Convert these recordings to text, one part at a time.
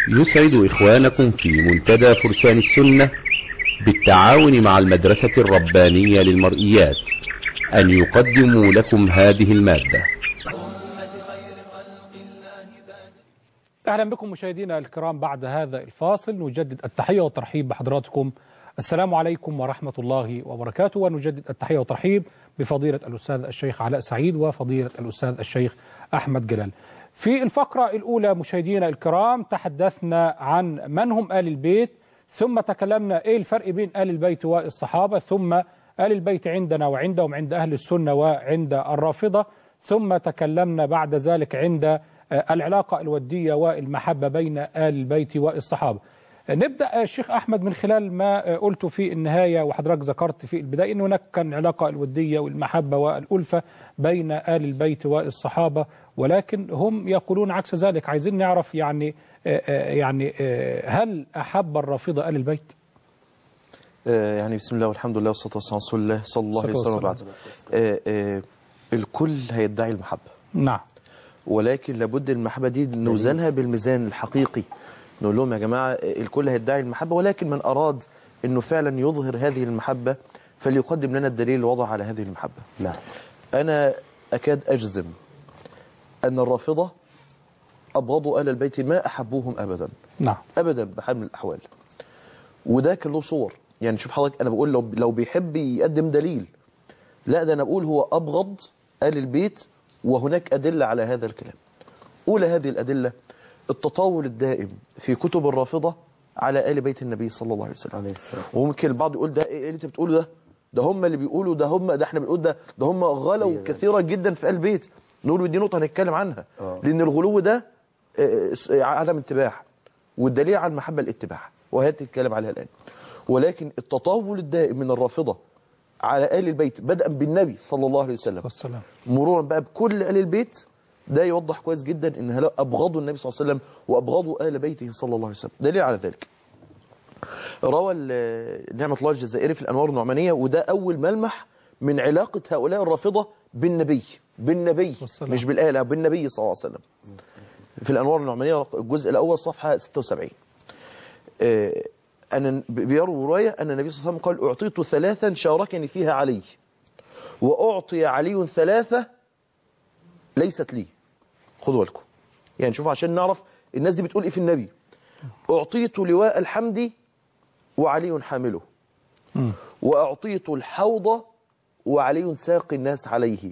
يسعد إخوانكم في منتدى فرسان السنة بالتعاون مع المدرسة الربانية للمرئيات أن يقدموا لكم هذه المادة أهلا بكم مشاهدينا الكرام بعد هذا الفاصل نجدد التحية والترحيب بحضراتكم السلام عليكم ورحمة الله وبركاته ونجدد التحية والترحيب بفضيلة الأستاذ الشيخ علاء سعيد وفضيلة الأستاذ الشيخ أحمد جلال في الفقرة الأولى مشاهدينا الكرام تحدثنا عن من هم آل البيت ثم تكلمنا إيه الفرق بين آل البيت والصحابة ثم آل البيت عندنا وعندهم عند أهل السنة وعند الرافضة ثم تكلمنا بعد ذلك عند العلاقة الودية والمحبة بين آل البيت والصحابة نبدأ الشيخ أحمد من خلال ما قلت في النهاية وحضرتك ذكرت في البداية أن هناك كان علاقة الودية والمحبة والألفة بين آل البيت والصحابة ولكن هم يقولون عكس ذلك عايزين نعرف يعني يعني هل أحب الرافضة آل البيت؟ يعني بسم الله والحمد لله والصلاة والسلام على رسول الله صلى الله عليه وسلم وبعد الكل هيدعي المحبة نعم ولكن لابد المحبة دي نوزنها بالميزان الحقيقي نقول لهم يا جماعة الكل هيدعي المحبة ولكن من أراد أنه فعلا يظهر هذه المحبة فليقدم لنا الدليل الوضع على هذه المحبة نعم أنا أكاد أجزم أن الرافضة أبغضوا أهل البيت ما أحبوهم أبدا نعم أبدا بحال من الأحوال وده كان له صور يعني شوف حضرتك أنا بقول لو, لو بيحب يقدم دليل لا ده أنا بقول هو أبغض آل البيت وهناك أدلة على هذا الكلام أولى هذه الأدلة التطاول الدائم في كتب الرافضة على آل بيت النبي صلى الله عليه وسلم عليه السلام وممكن البعض يقول ده ايه اللي انت بتقوله ده ده هم اللي بيقولوا ده هم ده احنا بنقول ده ده هم غلوا كثيرا جدا في آل البيت نقول دي نقطة هنتكلم عنها آه. لأن الغلو ده آه، آه، عدم اتباع والدليل على المحبة الاتباع وهي تتكلم عليها الآن ولكن التطاول الدائم من الرافضة على آل البيت بدءا بالنبي صلى الله عليه وسلم والسلام مرورا بقى بكل آل البيت ده يوضح كويس جدا ان هؤلاء ابغضوا النبي صلى الله عليه وسلم وابغضوا آل بيته صلى الله عليه وسلم دليل على ذلك روى ال- نعمة الله الجزائري في الأنوار النعمانية وده أول ملمح من علاقة هؤلاء الرافضة بالنبي بالنبي والسلام. مش بالآلة بالنبي صلى الله عليه وسلم في الأنوار النعمانية الجزء الأول صفحة 76 آه، أن بيروي رواية أن النبي صلى الله عليه وسلم قال أعطيت ثلاثا شاركني فيها علي وأعطي علي ثلاثة ليست لي خدوا بالكم يعني شوفوا عشان نعرف الناس دي بتقول إيه في النبي أعطيت لواء الحمد وعلي حامله وأعطيت الحوض وعلي ساقي الناس عليه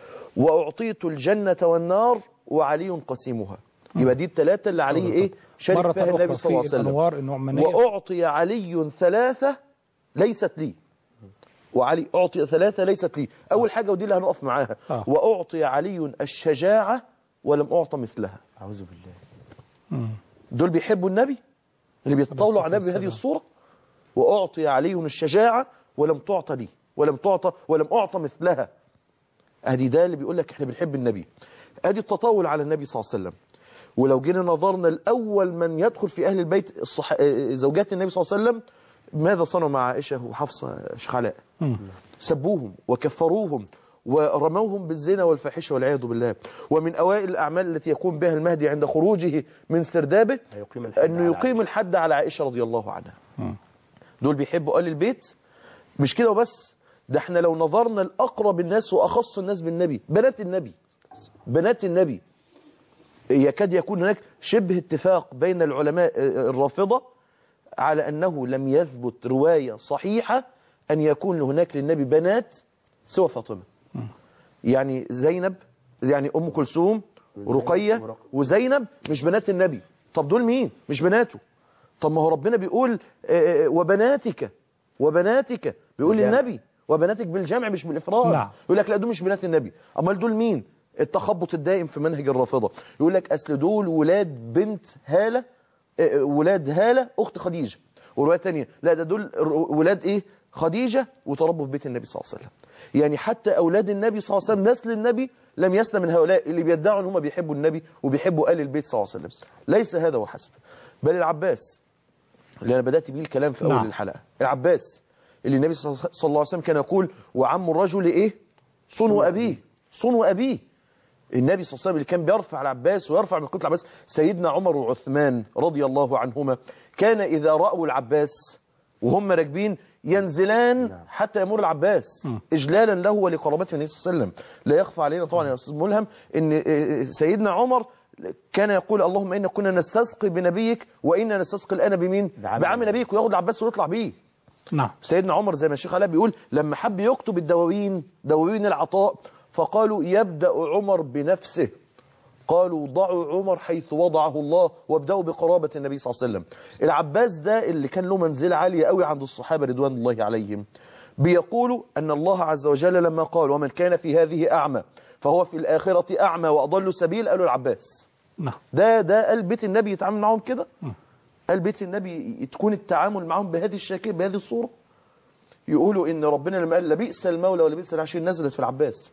وأعطيت الجنة والنار وعلي قسيمها يبقى دي الثلاثة اللي عليه إيه شارك مرة فيها أخرى النبي صلى الله عليه في وسلم الأنوار النعمانية وأعطي علي ثلاثة ليست لي وعلي أعطي ثلاثة ليست لي أول حاجة ودي اللي هنقف معاها آه. وأعطي علي الشجاعة ولم أعطى مثلها أعوذ بالله دول بيحبوا النبي اللي بيتطاولوا على النبي بهذه الصورة وأعطي علي الشجاعة ولم تعطى لي ولم تعطى ولم أعطى مثلها ادي ده اللي بيقول لك احنا بنحب النبي ادي التطاول على النبي صلى الله عليه وسلم ولو جينا نظرنا الأول من يدخل في أهل البيت الصح... آه، زوجات النبي صلى الله عليه وسلم ماذا صنعوا مع عائشة وحفصة شيخ علاء سبوهم وكفروهم ورموهم بالزنا والفاحشة والعياذ بالله ومن أوائل الأعمال التي يقوم بها المهدي عند خروجه من سردابه هيقيم الحد أنه على يقيم الحد على عائشة رضي الله عنها دول بيحبوا آل البيت مش كده وبس ده احنا لو نظرنا لأقرب الناس وأخص الناس بالنبي بنات النبي بنات النبي يكاد يكون هناك شبه اتفاق بين العلماء آه، الرافضة على أنه لم يثبت رواية صحيحة أن يكون هناك للنبي بنات سوى فاطمة يعني زينب يعني أم كلثوم ورقية وزينب مش بنات النبي طب دول مين مش بناته طب ما هو ربنا بيقول آه، آه، وبناتك وبناتك بيقول بالجمع. للنبي وبناتك بالجمع مش بالإفراد نعم. يقول لك لا دول مش بنات النبي امال دول مين التخبط الدائم في منهج الرافضه يقول لك اصل دول ولاد بنت هاله آه، ولاد هاله اخت خديجه وروايه ثانيه لا ده دول ر- ولاد ايه خديجه وتربوا في بيت النبي صلى الله عليه وسلم يعني حتى اولاد النبي صلى الله عليه وسلم نسل النبي لم يسلم من هؤلاء اللي بيدعوا ان هم بيحبوا النبي وبيحبوا ال البيت صلى الله عليه وسلم ليس هذا وحسب بل العباس اللي انا بدات بيه الكلام في اول نعم. الحلقه العباس اللي النبي صلى الله عليه وسلم كان يقول وعم الرجل ايه صنو ابيه صنو ابيه النبي صلى الله عليه وسلم اللي كان بيرفع العباس ويرفع من قتل العباس سيدنا عمر وعثمان رضي الله عنهما كان إذا رأوا العباس وهم راكبين ينزلان حتى يمر العباس إجلالا له ولقرابته النبي صلى الله عليه وسلم لا يخفى علينا طبعا يا أستاذ ملهم إن آه، سيدنا عمر كان يقول اللهم إنا كنا نستسقي بنبيك وإنا نستسقي الآن بمين بعم بعم نبيك وياخد العباس ويطلع بيه نعم سيدنا عمر زي ما الشيخ علاء بيقول لما حب يكتب الدواوين دواوين العطاء فقالوا يبدأ عمر بنفسه قالوا ضعوا عمر حيث وضعه الله وابدأوا بقرابة النبي صلى الله عليه وسلم العباس ده اللي كان له منزلة عالية قوي عند الصحابة رضوان الله عليهم بيقولوا أن الله عز وجل لما قال ومن كان في هذه أعمى فهو في الآخرة أعمى وأضل سبيل قالوا العباس نعم ده ده قال بيت النبي يتعامل معاهم كده قال بيت النبي تكون التعامل معاهم بهذه الشكل بهذه الصورة يقولوا ان ربنا لما قال لبئس المولى ولبئس العشير نزلت في العباس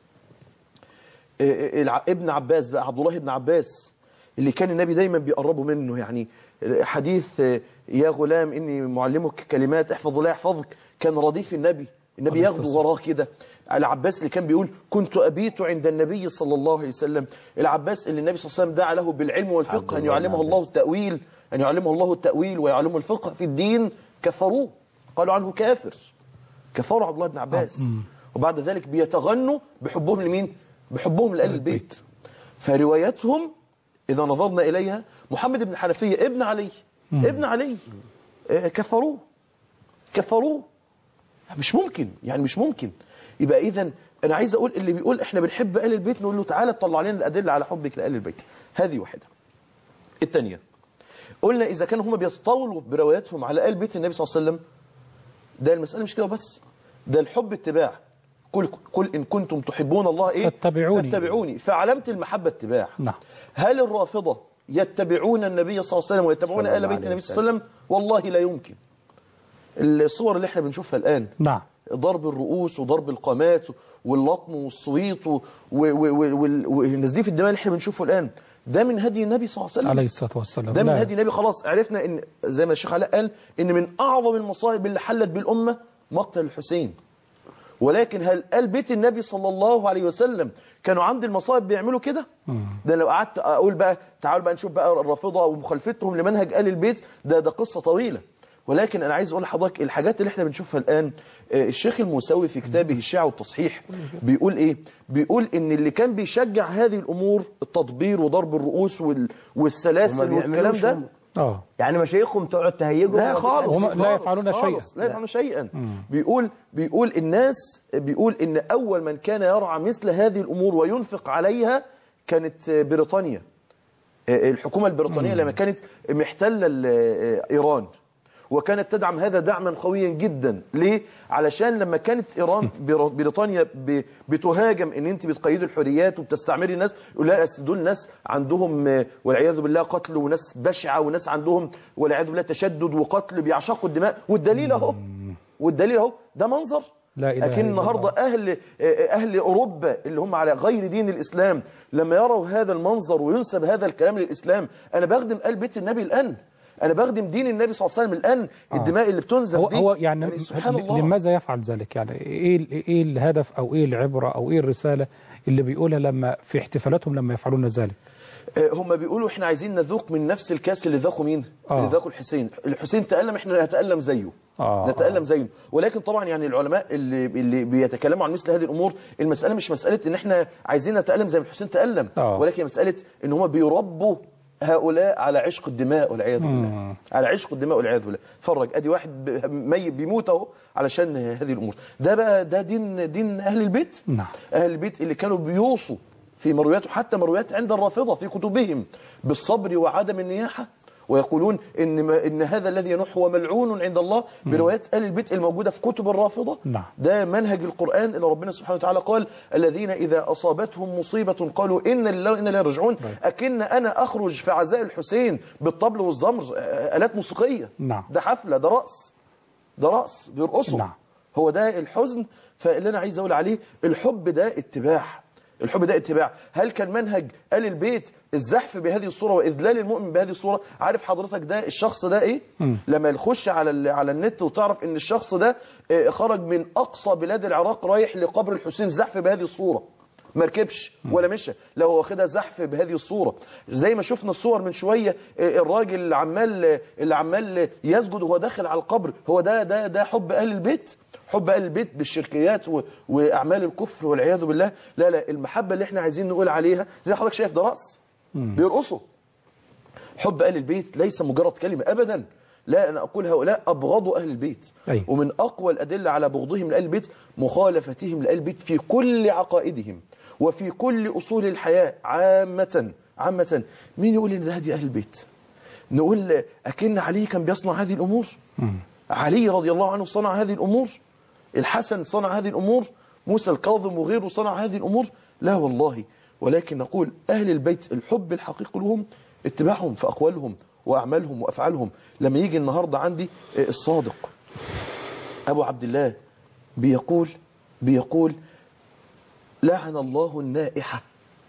إيه إيه الع- ابن عباس بقى عبد الله بن عباس اللي كان النبي دايما بيقربوا منه يعني حديث آه، يا غلام اني معلمك كلمات احفظ الله يحفظك كان رديف النبي النبي عليه ياخده الصلاة وراه كده العباس اللي كان بيقول كنت ابيت عند النبي صلى الله عليه وسلم العباس اللي النبي صلى الله عليه وسلم دعا له بالعلم عبد والفقه ان الله بن يعلمه الله عباس. التأويل أن يعلمه الله التأويل ويعلمه الفقه في الدين كفروه قالوا عنه كافر كفروا عبد الله بن عباس وبعد ذلك بيتغنوا بحبهم لمين بحبهم لآل البيت فروايتهم إذا نظرنا إليها محمد بن الحنفية ابن علي ابن علي آه، كفروه كفروه مش ممكن يعني مش ممكن يبقى اذا انا عايز اقول اللي بيقول احنا بنحب ال البيت نقول له تعالى طلع لنا الادله على حبك لال البيت هذه واحده الثانيه قلنا اذا كانوا هم بيتطاولوا برواياتهم على ال بيت النبي صلى الله عليه وسلم ده المساله مش كده بس ده الحب اتباع قل قل ان كنتم تحبون الله ايه فاتبعوني. فاتبعوني فعلامه المحبه اتباع نعم. هل الرافضه يتبعون النبي صلى الله عليه وسلم ويتبعون صلى ال الله بيت عليه النبي صلى الله عليه وسلم والله لا يمكن الصور اللي احنا بنشوفها الان نعم ضرب الرؤوس وضرب القامات واللطم والصويت و- و- و- وال- ونزيف الدماء اللي احنا بنشوفه الآن ده من هدي النبي صلى الله عليه وسلم عليه الصلاة والسلام ده من لا. هدي النبي خلاص عرفنا ان زي ما الشيخ علاء قال ان من اعظم المصائب اللي حلت بالامه مقتل الحسين ولكن هل قال بيت النبي صلى الله عليه وسلم كانوا عند المصائب بيعملوا كده ده لو قعدت اقول بقى تعالوا بقى نشوف بقى الرافضه ومخالفتهم لمنهج ال البيت ده ده قصه طويله ولكن انا عايز اقول لحضرتك الحاجات اللي احنا بنشوفها الان آه، الشيخ الموسوي في كتابه الشيعة والتصحيح بيقول ايه بيقول ان اللي كان بيشجع هذه الامور التطبير وضرب الرؤوس وال- والسلاسل وما والكلام بيعملوش ده هم. اه يعني مشايخهم تقعد تهيجهم لا ومفيش خالص حاجة. هم لا خالص، يفعلون خالص، شيئا. لا يفعلون شيئا بيقول بيقول الناس بيقول ان اول من كان يرعى مثل هذه الامور وينفق عليها كانت بريطانيا الحكومه البريطانيه لما كانت محتله ال- ايران وكانت تدعم هذا دعما قويا جدا ليه علشان لما كانت ايران بر- بريطانيا ب- بتهاجم ان انت بتقيدي الحريات وبتستعمري الناس يقول لها أصل دول ناس عندهم آه، والعياذ بالله قتل وناس بشعه وناس عندهم والعياذ بالله تشدد وقتل بيعشقوا الدماء والدليل اهو والدليل اهو ده منظر لا إله لكن إلا النهارده اهل اهل اوروبا اللي هم على غير دين الاسلام لما يروا هذا المنظر وينسب هذا الكلام للاسلام انا بخدم ال بيت النبي الان انا بخدم دين النبي صلى الله عليه وسلم الان الدماء اللي بتنزف هو دي هو يعني سبحان ل- الله لماذا يفعل ذلك يعني ايه ال- ايه الهدف او ايه العبره او ايه الرساله اللي بيقولها لما في احتفالاتهم لما يفعلون ذلك آه، هم بيقولوا احنا عايزين نذوق من نفس الكاس اللي ذاقوا مين آه. اللي ذاقوا الحسين الحسين تألم احنا نتألم زيه آه، نتألم زيه ولكن طبعا يعني العلماء اللي اللي بيتكلموا عن مثل هذه الامور المسألة مش مسألة ان احنا عايزين نتألم زي ما الحسين تألم آه. ولكن مسألة ان هم بيربوا هؤلاء على عشق الدماء والعياذ بالله على عشق الدماء والعياذ بالله اتفرج ادي واحد ب- ميت بيموت اهو علشان هذه الامور ده بقى ده دين دين اهل البيت نعم. أهل البيت اللي كانوا بيوصوا في مرويات حتى مرويات عند الرافضة في كتبهم بالصبر وعدم النياحة ويقولون إن, ما إن هذا الذي ينح هو ملعون عند الله بروايات آل البيت الموجودة في كتب الرافضة نعم. ده منهج القرآن اللي ربنا سبحانه وتعالى قال الذين إذا أصابتهم مصيبة قالوا إن لله وإنا إليه راجعون أكن أنا أخرج في عزاء الحسين بالطبل والزمر آه، آلات موسيقية نعم. ده حفلة ده رقص ده رقص بيرقصوا نعم. هو ده الحزن فاللي انا عايز اقول عليه الحب ده اتباع الحب ده اتباع هل كان منهج آل البيت الزحف بهذه الصورة وإذلال المؤمن بهذه الصورة عارف حضرتك ده الشخص ده إيه لما يخش على ال- على النت وتعرف إن الشخص ده آه، خرج من أقصى بلاد العراق رايح لقبر الحسين زحف بهذه الصورة ما ركبش ولا مشى لا هو واخدها زحف بهذه الصوره زي ما شفنا الصور من شويه آه، الراجل اللي عمال اللي عمال يسجد وهو داخل على القبر هو ده ده ده حب اهل البيت حب اهل البيت بالشركيات و... واعمال الكفر والعياذ بالله لا لا المحبه اللي احنا عايزين نقول عليها زي حضرتك شايف ده رأس بيرقصوا حب أهل البيت ليس مجرد كلمة أبدا لا أنا أقول هؤلاء أبغضوا أهل البيت أيوة. ومن أقوى الأدلة على بغضهم لأهل البيت مخالفتهم لأهل البيت في كل عقائدهم وفي كل أصول الحياة عامة عامة مين يقول إن ده هدي أهل البيت نقول أكن علي كان بيصنع هذه الأمور علي رضي الله عنه صنع هذه الأمور الحسن صنع هذه الأمور موسى الكاظم وغيره صنع هذه الأمور لا والله ولكن نقول أهل البيت الحب الحقيقي لهم اتباعهم في أقوالهم وأعمالهم وأفعالهم لما يجي النهاردة عندي آه، الصادق أبو عبد الله بيقول بيقول لعن الله النائحة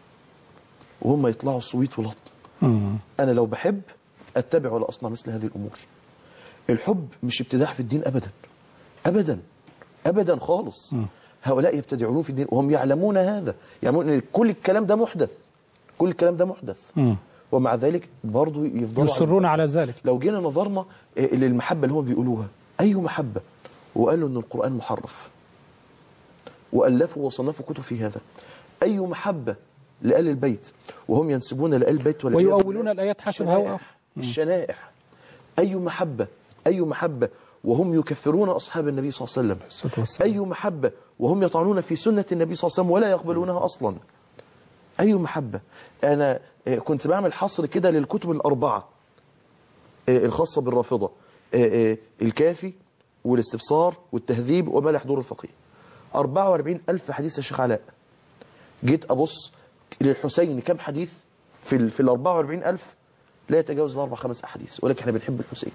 وهم يطلعوا صويت ولط أنا لو بحب أتبع ولا أصنع مثل هذه الأمور الحب مش ابتداع في الدين أبدا أبدا أبدا خالص هؤلاء يبتدعون في الدين وهم يعلمون هذا يعلمون أن كل الكلام ده محدث كل الكلام ده محدث ومع ذلك برضه يفضلوا على يصرون على ذلك لو جينا نظرنا آه، للمحبة اللي هم بيقولوها أي محبة وقالوا أن القرآن محرف وألفوا وصنفوا كتب في هذا أي محبة لآل البيت وهم ينسبون لآل البيت والعياذ ويؤولون بالله الآيات حسب الشنائع. هواهم. الشنائع أي محبة أي محبة وهم يكفرون أصحاب النبي صلى الله عليه وسلم الصلاة والسلام. أي محبة وهم يطعنون في سنة النبي صلى الله عليه وسلم ولا يقبلونها أصلا أي محبة أنا آه، كنت بعمل حصر كده للكتب الأربعة آه، الخاصة بالرافضة آه، آه، الكافي والاستبصار والتهذيب وما لا يحضر الفقيه 44 ألف حديث يا شيخ علاء جيت أبص للحسين كم حديث في ال في ال 44 ألف لا يتجاوز الأربع خمس أحاديث ولكن احنا بنحب الحسين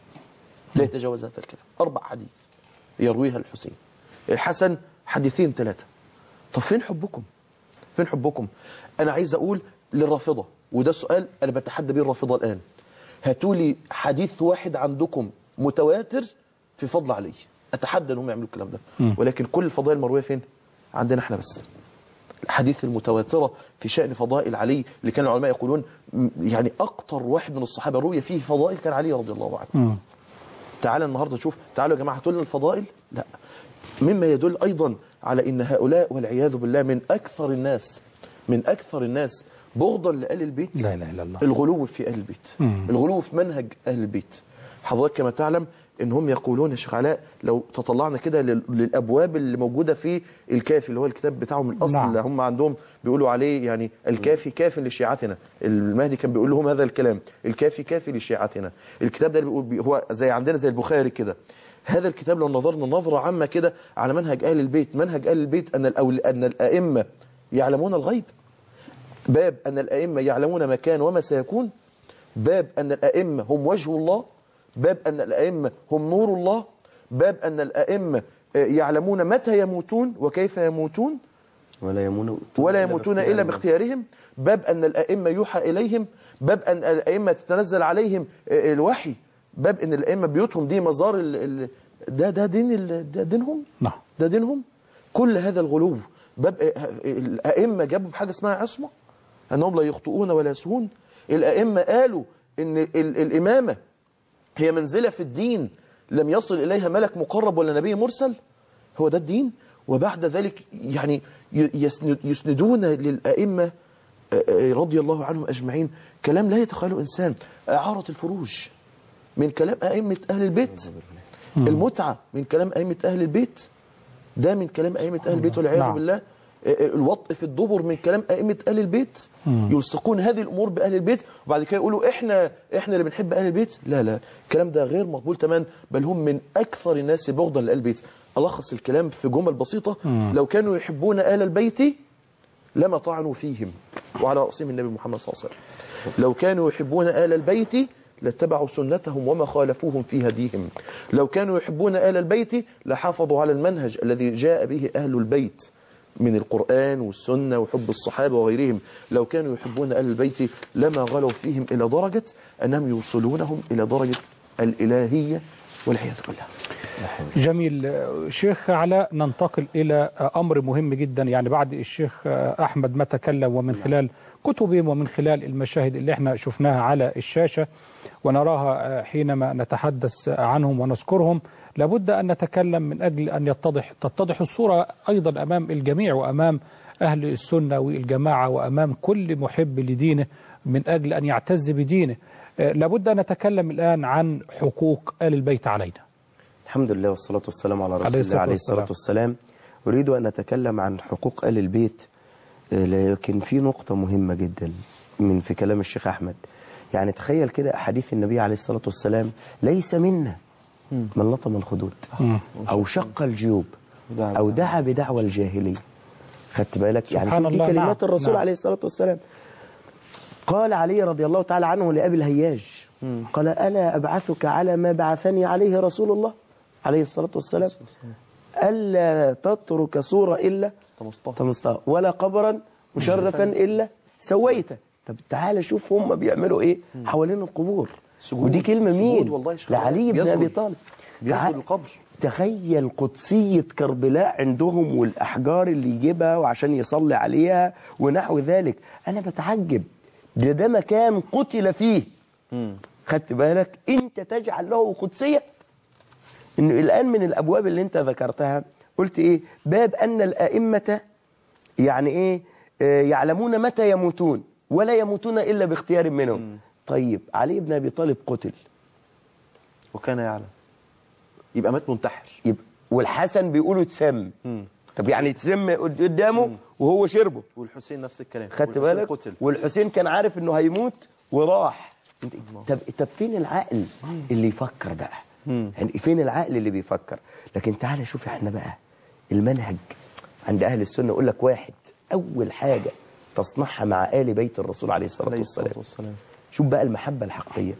لا يتجاوز هذا الكلام أربع حديث يرويها الحسين الحسن حديثين ثلاثة طب فين حبكم فين حبكم أنا عايز أقول للرافضة وده سؤال أنا بتحدى بيه الرافضة الآن هاتوا لي حديث واحد عندكم متواتر في فضل علي أتحدى أنهم يعملوا الكلام ده ولكن كل الفضائل المروية فين عندنا احنا بس الحديث المتواترة في شأن فضائل علي اللي كان العلماء يقولون م- يعني أكتر واحد من الصحابة روي فيه فضائل كان علي رضي الله عنه تعالى النهاردة نشوف تعالوا يا جماعة هتقول لنا الفضائل لا مما يدل أيضا على أن هؤلاء والعياذ بالله من أكثر الناس من أكثر الناس بغضا لآل البيت لا إله إلا الله الغلو في أهل البيت الغلو في منهج أهل البيت حضرتك كما تعلم ان هم يقولون يا شيخ علاء لو تطلعنا كده لل- للابواب اللي موجوده في الكافي اللي هو الكتاب بتاعهم الاصل نعم. اللي هم عندهم بيقولوا عليه يعني الكافي كاف لشيعتنا المهدي كان بيقول لهم هذا الكلام الكافي كافي لشيعتنا الكتاب ده اللي بيقول بي- هو زي عندنا زي البخاري كده هذا الكتاب لو نظرنا نظره عامه كده على منهج اهل البيت منهج اهل البيت ان الأول ان الائمه يعلمون الغيب باب أن الأئمة يعلمون ما كان وما سيكون باب أن الأئمة هم وجه الله باب أن الأئمة هم نور الله باب أن الأئمة آه، يعلمون متى يموتون وكيف يموتون ولا يمون ولا يموتون إلا باختيارهم باب أن الأئمة يوحى إليهم باب أن الأئمة تتنزل عليهم آه، الوحي باب أن الأئمة بيوتهم دي مزار ال- ال- ده ده دين ال- ده دينهم نعم ده دينهم كل هذا الغلو باب الأئمة جابوا بحاجة اسمها عصمة أنهم لا يخطئون ولا يسهون الأئمة قالوا أن ال- الإمامة هي منزلة في الدين لم يصل إليها ملك مقرب ولا نبي مرسل هو ده الدين وبعد ذلك يعني ي- يسند- يسندون للأئمة آه، آه، رضي الله عنهم أجمعين كلام لا يتخيله إنسان إعارة الفروج من كلام أئمة أهل البيت المتعة من كلام أئمة أهل البيت ده من كلام أئمة أهل البيت والعياذ نعم. بالله آه، آه، الوطء في الدبر من كلام أئمة أهل البيت يلصقون هذه الأمور بأهل البيت وبعد كده يقولوا إحنا إحنا اللي بنحب أهل البيت لا لا الكلام ده غير مقبول تماما بل هم من أكثر الناس بغضا لأهل البيت ألخص الكلام في جمل بسيطة لو كانوا يحبون آل البيت لما طعنوا فيهم وعلى رأسهم النبي محمد صلى الله عليه وسلم لو كانوا يحبون آل البيت لاتبعوا سنتهم وما خالفوهم في هديهم لو كانوا يحبون آل البيت لحافظوا على المنهج الذي جاء به أهل البيت من القرآن والسنة وحب الصحابة وغيرهم لو كانوا يحبون آل البيت لما غلوا فيهم إلى درجة أنهم يوصلونهم إلى درجة الإلهية والعياذ بالله جميل آه، شيخ علاء ننتقل إلى آه، أمر مهم جدا يعني بعد الشيخ آه، أحمد ما تكلم ومن خلال كتبهم ومن خلال المشاهد اللي احنا شفناها على الشاشة ونراها آه، حينما نتحدث عنهم ونذكرهم لابد أن نتكلم من أجل أن يتضح تتضح الصورة أيضا أمام الجميع وأمام أهل السنة والجماعة وأمام كل محب لدينه من أجل أن يعتز بدينه آه، لابد أن نتكلم الآن عن حقوق آل البيت علينا الحمد لله والصلاة والسلام على عليه رسول الله الصلاة عليه الصلاة والسلام أريد أن أتكلم عن حقوق آل البيت آه، لكن في نقطة مهمة جدا من في كلام الشيخ أحمد يعني تخيل كده أحاديث النبي عليه الصلاة والسلام ليس منا من لطم الخدود أو شق الجيوب دعا أو بدعوة. دعا بدعوى الجاهلية خدت بالك يعني سبحان شوف دي الله، كلمات نعم، الرسول نعم. عليه الصلاة والسلام قال علي رضي الله تعالى عنه لأبي الهياج قال ألا أبعثك على ما بعثني عليه رسول الله عليه الصلاة والسلام ألا تترك صورة إلا طمسطها. طمستها ولا قبرا مشرفا إلا سويته طب تعالى شوف هم بيعملوا إيه حوالين القبور سجود. ودي كلمة سجود مين والله يا شيخ لعلي بن بيسجد. أبي طالب بيسجد تعال- القبر تخيل قدسية كربلاء عندهم والأحجار اللي يجيبها وعشان يصلي عليها ونحو ذلك أنا بتعجب ده ده مكان قتل فيه خدت بالك أنت تجعل له قدسية إنه الآن من الأبواب اللي أنت ذكرتها قلت إيه باب أن الأئمة يعني إيه آه، يعلمون متى يموتون ولا يموتون إلا باختيار منهم طيب علي بن أبي طالب قتل وكان يعلم يبقى مات منتحر يبقى والحسن بيقولوا اتسم طب يعني اتسم قدامه وهو شربه والحسين نفس الكلام خدت والحسين بالك قتل والحسين كان عارف انه هيموت وراح انت- طب طب فين العقل اللي يفكر بقى يعني فين العقل اللي بيفكر لكن تعالى شوف احنا بقى المنهج عند اهل السنه يقول لك واحد اول حاجه تصنعها مع ال بيت الرسول عليه الصلاه عليه الصلاة والسلام والسلام شوف بقى المحبة الحقيقية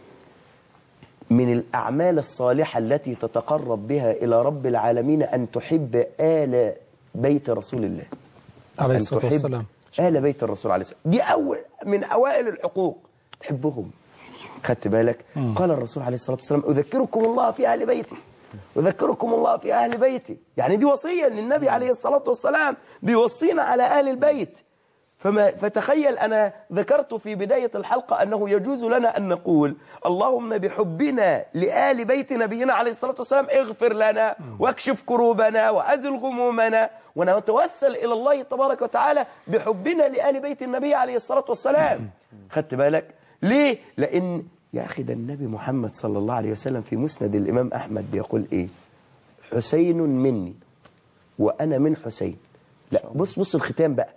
من الأعمال الصالحة التي تتقرب بها إلى رب العالمين أن تحب آل بيت رسول الله عليه أن الصلاة تحب والسلام آل بيت الرسول عليه الصلاة دي أول من أوائل الحقوق تحبهم خدت بالك قال الرسول عليه الصلاة والسلام أذكركم الله في أهل بيتي أذكركم الله في أهل بيتي يعني دي وصية للنبي عليه الصلاة والسلام بيوصينا على أهل البيت فما فتخيل أنا ذكرت في بداية الحلقة أنه يجوز لنا أن نقول اللهم بحبنا لآل بيت نبينا عليه الصلاة والسلام اغفر لنا واكشف كروبنا وأزل غمومنا ونتوسل إلى الله تبارك وتعالى بحبنا لآل بيت النبي عليه الصلاة والسلام خدت بالك ليه؟ لأن يا أخي ده النبي محمد صلى الله عليه وسلم في مسند الإمام أحمد بيقول إيه حسين مني وأنا من حسين لا بص بص الختام بقى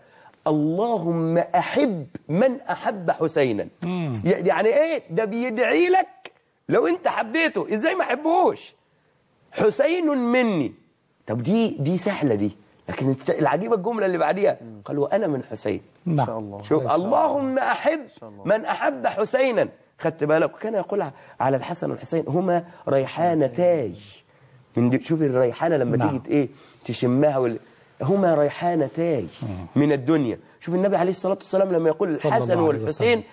اللهم أحب من أحب حسينا يعني إيه ده بيدعي لك لو أنت حبيته إزاي ما أحبهوش حسين مني طب دي دي سهلة دي لكن انت العجيبة الجملة اللي بعديها قال وأنا من حسين إن نعم شاء الله شوف اللهم أحب من أحب حسينا خدت بالك وكان يقول على الحسن والحسين هما ريحانتاج من دي شوف الريحانة لما نعم. تيجي ايه تشمها وال... هما ريحانتاج من الدنيا شوف النبي عليه الصلاة والسلام لما يقول صلى الله الحسن عليه والحسين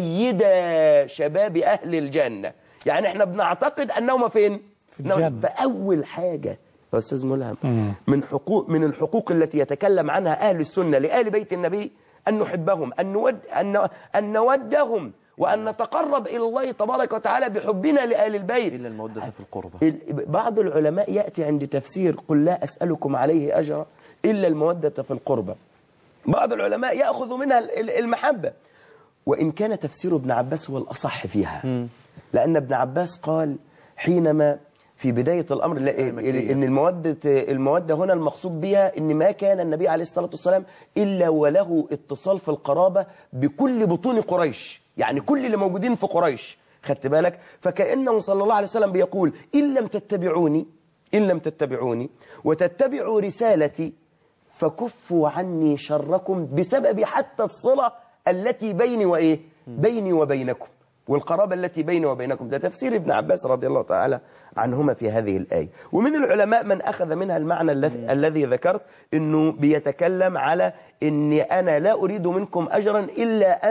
سيدا شباب أهل الجنة يعني احنا بنعتقد أنهما فين في الجنة. فأول حاجة يا أستاذ ملهم من حقوق من الحقوق التي يتكلم عنها أهل السنة لآل بيت النبي أن نحبهم أن نود أن أن نودهم وأن نتقرب إلى الله تبارك وتعالى بحبنا لآل البيت إلا المودة في القربة ال- بعض العلماء يأتي عند تفسير قل لا أسألكم عليه أجرا إلا المودة في القربة بعض العلماء يأخذ منها ال- ال- المحبة وإن كان تفسير ابن عباس هو الأصح فيها لأن ابن عباس قال حينما في بداية الأمر لا- مكية. إن المودة المودة هنا المقصود بها إن ما كان النبي عليه الصلاة والسلام إلا وله اتصال في القرابة بكل بطون قريش يعني كل اللي موجودين في قريش خدت بالك فكأنه صلى الله عليه وسلم بيقول إن لم تتبعوني إن لم تتبعوني وتتبعوا رسالتي فكفوا عني شركم بسبب حتى الصلة التي بيني وإيه بيني وبينكم والقرابة التي بيني وبينكم ده تفسير ابن عباس رضي الله تعالى عنهما في هذه الآية ومن العلماء من أخذ منها المعنى الذي الذي ذكرت أنه بيتكلم على أني أنا لا أريد منكم أجرا إلا أن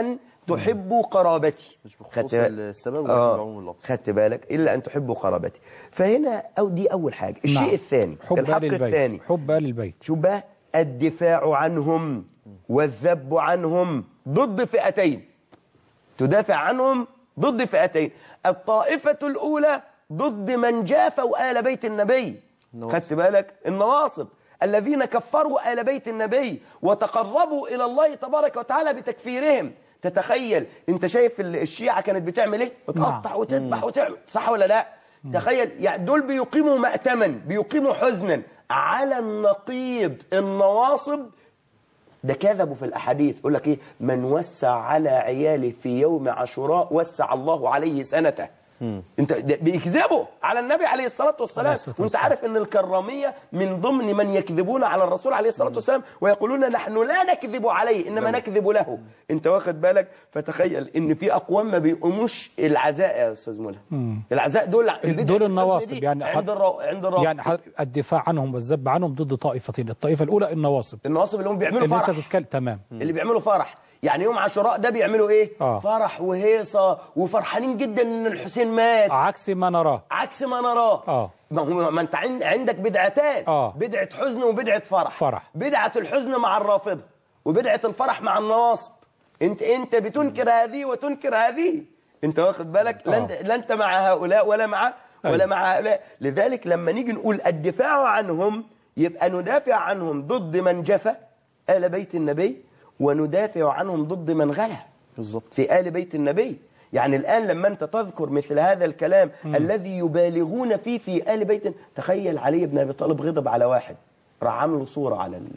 تحبوا قرابتي مش بخصوص خدت بالك؟ السبب ولكن آه. بعموم اللفظ. خدت بالك الا ان تحبوا قرابتي فهنا او دي اول حاجه الشيء نعم. الثاني حب الحق آل البيت الثاني حب آل البيت شو بقى الدفاع عنهم والذب عنهم ضد فئتين تدافع عنهم ضد فئتين الطائفة الأولى ضد من جافوا آل بيت النبي النواصب. خدت بالك النواصب الذين كفروا آل بيت النبي وتقربوا إلى الله تبارك وتعالى بتكفيرهم تتخيل انت شايف ال- الشيعة كانت بتعمل ايه بتقطع نعم. وتذبح وتعمل صح ولا لا تخيل يعني دول بيقيموا مأتما بيقيموا حزنا على النقيض النواصب ده كذبوا في الأحاديث يقول لك إيه من وسع على عياله في يوم عاشوراء وسع الله عليه سنته انت ده بيكذبوا على النبي عليه الصلاة عليه والسلام الصلاة وانت والسلام. عارف ان الكرامية من ضمن من يكذبون على الرسول عليه الصلاة والسلام ويقولون نحن لا نكذب عليه انما نكذب له انت واخد بالك فتخيل ان في اقوام ما بيقوموش العزاء يا استاذ ملهم العزاء دول البدع دول الحزن النواصب دي يعني عند حد- الرا... عند الرا... يعني حضرتك الدفاع عنهم والذب عنهم ضد طائفتين الطائفة الأولى النواصب النواصب اللي هم بيعملوا اللي فرح أنت بتتكلم تمام اللي بيعملوا فرح يعني يوم عاشوراء ده بيعملوا ايه آه. فرح وهيصه وفرحانين جدا ان الحسين مات عكس ما نراه عكس ما نراه آه. ما هو ما انت عند- عندك بدعتان آه. بدعه حزن وبدعه فرح فرح. بدعه الحزن مع الرافضه وبدعه الفرح مع النواصب انت انت بتنكر هذه وتنكر هذه انت واخد بالك لا آه. انت لا انت مع هؤلاء ولا مع ولا أيوة. مع هؤلاء لذلك لما نيجي نقول الدفاع عنهم يبقى ندافع عنهم ضد من جفى آل بيت النبي وندافع عنهم ضد من غلا بالظبط في آل بيت النبي يعني الآن لما أنت تذكر مثل هذا الكلام الذي يبالغون فيه في آل بيت تخيل علي بن أبي طالب غضب على واحد راح عملوا صورة على ال...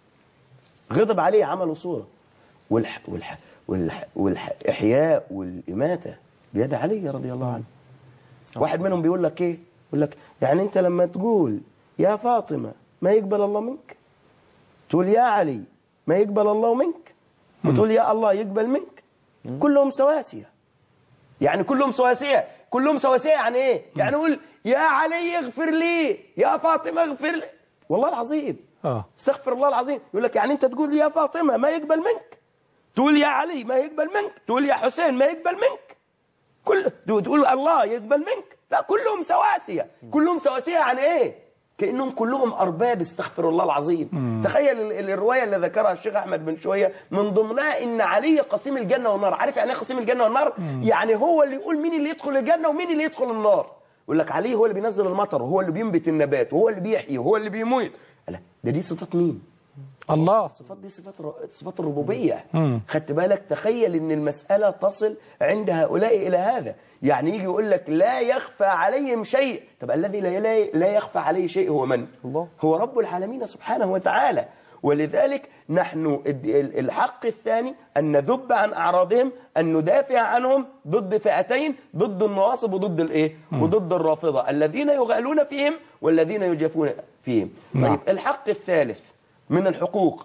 غضب عليه عملوا صورة والح... والح... والح... والإحياء والإماتة بيد علي رضي الله عنه واحد منهم بيقول لك إيه يقول لك يعني أنت لما تقول يا فاطمة ما يقبل الله منك تقول يا علي ما يقبل الله منك وتقول يا الله يقبل منك كلهم سواسية يعني كلهم سواسية كلهم سواسية يعني ايه يعني قول يا علي اغفر لي يا فاطمة اغفر لي والله العظيم آه استغفر الله العظيم يقول لك يعني انت تقول يا فاطمة ما يقبل منك تقول يا علي ما يقبل منك تقول يا حسين ما يقبل منك كل تقول الله يقبل منك لا كلهم سواسية كلهم سواسية يعني ايه كأنهم كلهم أرباب استغفر الله العظيم تخيل ال- ال- الرواية اللي ذكرها الشيخ أحمد من شوية من ضمنها إن علي قسيم الجنة والنار عارف يعني إيه قسيم الجنة والنار يعني هو اللي يقول مين اللي يدخل الجنة ومين اللي يدخل النار يقول لك علي هو اللي بينزل المطر وهو اللي بينبت النبات وهو اللي بيحيي وهو اللي بيميت لا ده دي صفات مين الله الصفات دي صفات ر- صفات الربوبيه خدت بالك تخيل ان المساله تصل عند هؤلاء الى هذا يعني يجي يقول لك لا يخفى عليهم شيء طب الذي لا لا, لا يخفى عليه شيء هو من الله. هو رب العالمين سبحانه وتعالى ولذلك نحن الد- ال- الحق الثاني أن نذب عن أعراضهم أن ندافع عنهم ضد فئتين ضد النواصب وضد الإيه وضد الرافضة الذين يغالون فيهم والذين يجافون فيهم نعم. طيب الحق الثالث من الحقوق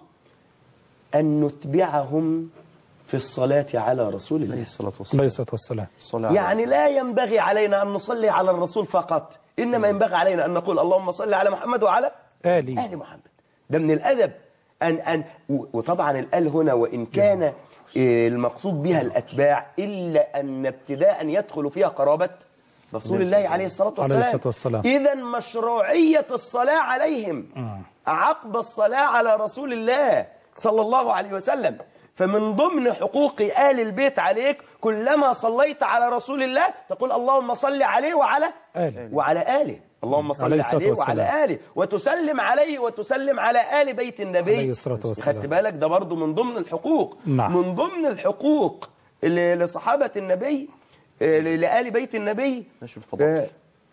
أن نتبعهم في الصلاة على رسول عليه الله الصلاة عليه والسلام الصلاة والسلام الصلاة على يعني لا ينبغي علينا أن نصلي على الرسول فقط إنما ينبغي علينا أن نقول اللهم صل على محمد وعلى آلي آل محمد ده من الأدب أن أن و- وطبعا الآل هنا وإن كان إيه، المقصود بها الأتباع إلا أن ابتداء يدخل فيها قرابة رسول الله عليه الصلاة عليه والسلام الصلاة والسلام. إذا مشروعية الصلاة عليهم عقب الصلاة على رسول الله صلى الله عليه وسلم فمن ضمن حقوق آل البيت عليك كلما صليت على رسول الله تقول اللهم صل عليه وعلى آله. وعلى آله اللهم صل عليه الصلاة عليه والسلام. وعلى آله وتسلم عليه وتسلم على آل بيت النبي عليه الصلاة والسلام. خدت بالك ده برضو من ضمن الحقوق نعم. من ضمن الحقوق اللي لصحابة النبي آه، لآل بيت النبي ماشي الفضائل آه،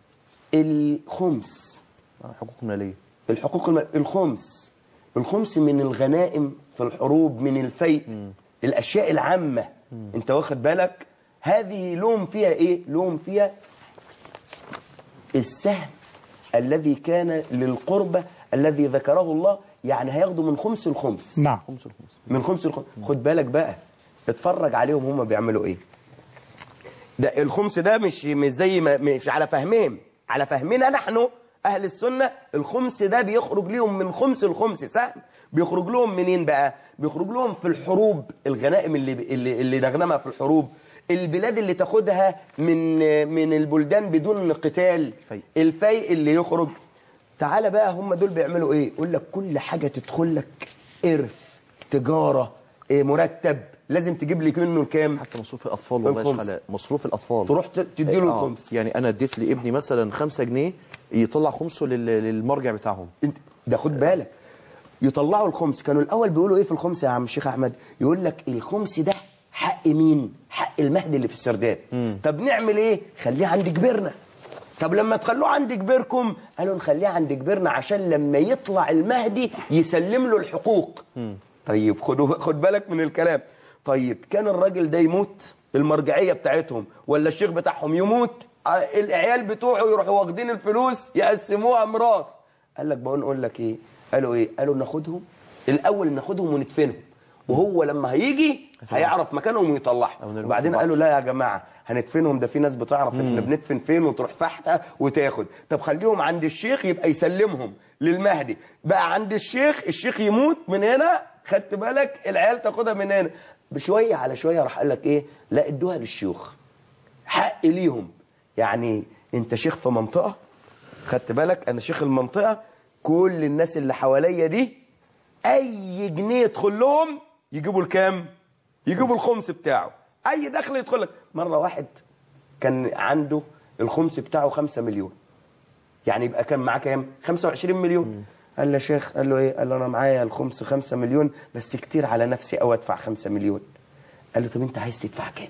الخمس آه، حقوق مالية الحقوق الم... الخمس الخمس من الغنائم في الحروب من الفيء الأشياء العامة انت واخد بالك هذه لهم فيها ايه لهم فيها السهم الذي كان للقربة الذي ذكره الله يعني هياخدوا من خمس الخمس نعم خمس الخمس من خمس الخمس خد بالك بقى اتفرج عليهم هم بيعملوا ايه ده الخمس ده مش مش زي ما مش على فهمهم على فهمنا نحن اهل السنه الخمس ده بيخرج ليهم من خمس الخمس سهم بيخرج لهم منين بقى بيخرج لهم في الحروب الغنائم اللي اللي, اللي نغنمها في الحروب البلاد اللي تاخدها من من البلدان بدون قتال الفيء. الفيء اللي يخرج تعالى بقى هم دول بيعملوا ايه يقول لك كل حاجه تدخل لك ارث تجاره إيه مرتب لازم تجيب لي منه الكام حتى مصروف الاطفال والله الخمس. يشحل مصروف الاطفال تروح ت- تديله آه، الخمس يعني انا اديت لابني مثلا 5 جنيه يطلع خمسه لل- للمرجع بتاعهم انت ده خد بالك يطلعوا الخمس كانوا الاول بيقولوا ايه في الخمس يا عم الشيخ احمد يقول لك الخمس ده حق مين حق المهدي اللي في السرداب طب نعمل ايه خليه عند كبرنا طب لما تخلوه عند كبيركم قالوا نخليه عند كبيرنا عشان لما يطلع المهدي يسلم له الحقوق طيب خدوا خد بالك من الكلام طيب كان الراجل ده يموت المرجعيه بتاعتهم ولا الشيخ بتاعهم يموت آه، العيال بتوعه يروحوا واخدين الفلوس يقسموها ميراث قال لك بقول نقول لك ايه قالوا ايه قالوا ناخدهم الاول ناخدهم وندفنهم وهو لما هيجي هيعرف مكانهم ويطلعهم نرميهم وبعدين في قالوا البحر. لا يا جماعه هندفنهم ده في ناس بتعرف احنا بندفن فين وتروح فحتها وتاخد طب خليهم عند الشيخ يبقى يسلمهم للمهدي بقى عند الشيخ الشيخ يموت من هنا خدت بالك العيال تاخدها من هنا بشويه على شويه راح قال لك ايه لا ادوها للشيوخ حق ليهم يعني انت شيخ في منطقه خدت بالك انا شيخ المنطقه كل الناس اللي حواليا دي اي جنيه يدخل لهم يجيبوا الكام يجيبوا الخمس بتاعه اي دخل يدخل لك مره واحد كان عنده الخمس بتاعه 5 مليون يعني يبقى كان معاه كام 25 مليون قال له يا شيخ قال له ايه قال له انا معايا الخمس 5 مليون بس كتير على نفسي او ادفع 5 مليون قال له طب انت عايز تدفع كام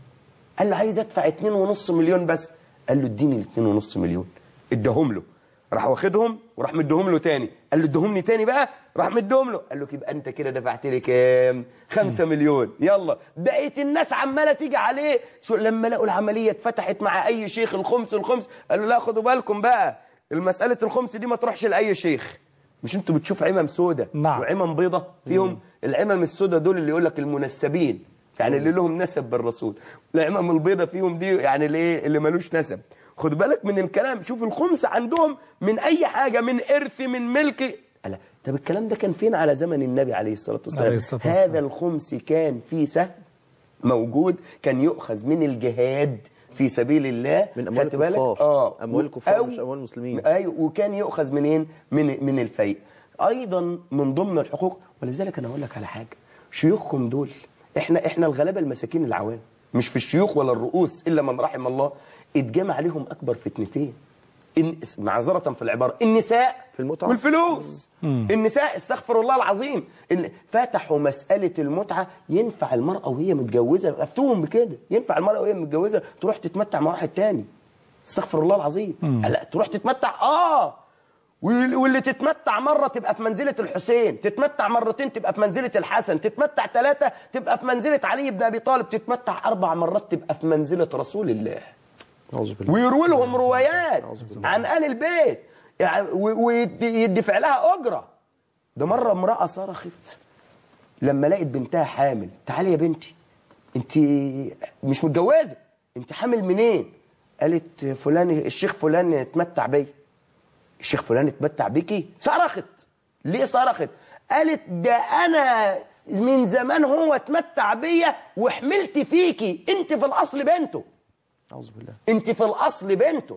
قال له عايز ادفع 2.5 مليون بس قال له اديني ال 2.5 مليون اداهم له راح واخدهم وراح مديهم له تاني قال له اديهم تاني بقى راح مديهم له قال له يبقى انت كده دفعت لي كام 5 مليون يلا بقيت الناس عماله تيجي عليه شو لما لقوا العمليه اتفتحت مع اي شيخ الخمس الخمس قالوا لا خدوا بالكم بقى المساله الخمس دي ما تروحش لاي شيخ مش انتوا بتشوف عمم سودة نعم. وعمم بيضة فيهم العمم السودة دول اللي يقول لك المنسبين يعني اللي لهم نسب بالرسول العمم البيضة فيهم دي يعني اللي اللي ملوش نسب خد بالك من الكلام شوف الخمس عندهم من اي حاجة من ارث من ملك ألا طب الكلام ده كان فين على زمن النبي عليه الصلاة والسلام عليه الصلاة والسلام. هذا الخمس كان فيه سهم موجود كان يؤخذ من الجهاد في سبيل الله من أموال خدت بالك؟ الكفار. اه أموال الكفار أو- مش أموال المسلمين. ايوه وكان يؤخذ منين من من الفيء ايضا من ضمن الحقوق ولذلك انا اقول لك على حاجه شيوخكم دول احنا احنا الغلابه المساكين العوام مش في الشيوخ ولا الرؤوس الا من رحم الله اتجمع عليهم اكبر فتنتين إن معذرة في العبارة النساء في المتعة. والفلوس النساء استغفر الله العظيم إن فتحوا مسألة المتعة ينفع المرأة وهي متجوزة افتوهم بكده ينفع المرأة وهي متجوزة تروح تتمتع مع واحد تاني استغفر الله العظيم لا تروح تتمتع اه وال- واللي تتمتع مرة تبقى في منزلة الحسين تتمتع مرتين تبقى في منزلة الحسن تتمتع ثلاثة تبقى في منزلة علي بن أبي طالب تتمتع أربع مرات تبقى في منزلة رسول الله أعوذ بالله ويروي لهم روايات أعوذ بالله. عن آل البيت يعني ويدفع لها أجرة ده مرة امرأة صرخت لما لقت بنتها حامل تعالي يا بنتي انت مش متجوزة انت حامل منين قالت فلان الشيخ فلان اتمتع بيا الشيخ فلان اتمتع بيكي صرخت ليه صرخت قالت ده انا من زمان هو اتمتع بيا وحملت فيكي انت في الاصل بنته أعوذ بالله انت في الاصل بنته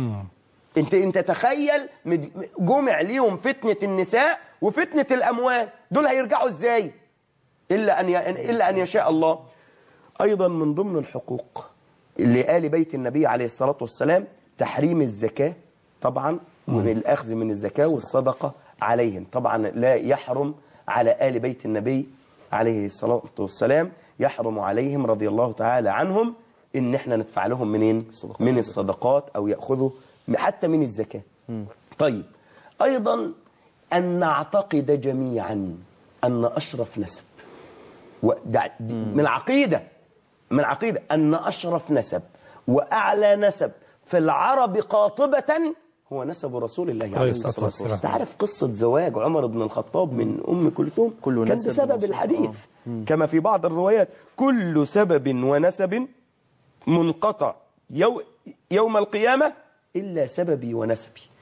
انت انت تخيل مد- جمع ليهم فتنه النساء وفتنه الاموال دول هيرجعوا ازاي الا ان ي... الا ان يشاء الله ايضا من ضمن الحقوق لآل بيت النبي عليه الصلاه والسلام تحريم الزكاه طبعا والاخذ من الزكاه والصدقه عليهم طبعا لا يحرم على آل بيت النبي عليه الصلاه والسلام يحرم عليهم رضي الله تعالى عنهم ان احنا ندفع لهم منين الصدقات. من الصدقات او ياخذوا حتى من الزكاه طيب ايضا ان نعتقد جميعا ان اشرف نسب ودع- من العقيده من العقيده ان اشرف نسب واعلى نسب في العرب قاطبه هو نسب رسول الله عليه الصلاة الصلاه والسلام. والسلام تعرف قصه زواج عمر بن الخطاب من ام كلثوم كل كان نسب بسبب ونسب. الحديث كما في بعض الروايات كل سبب ونسب منقطع يو يوم القيامة إلا سببي ونسبي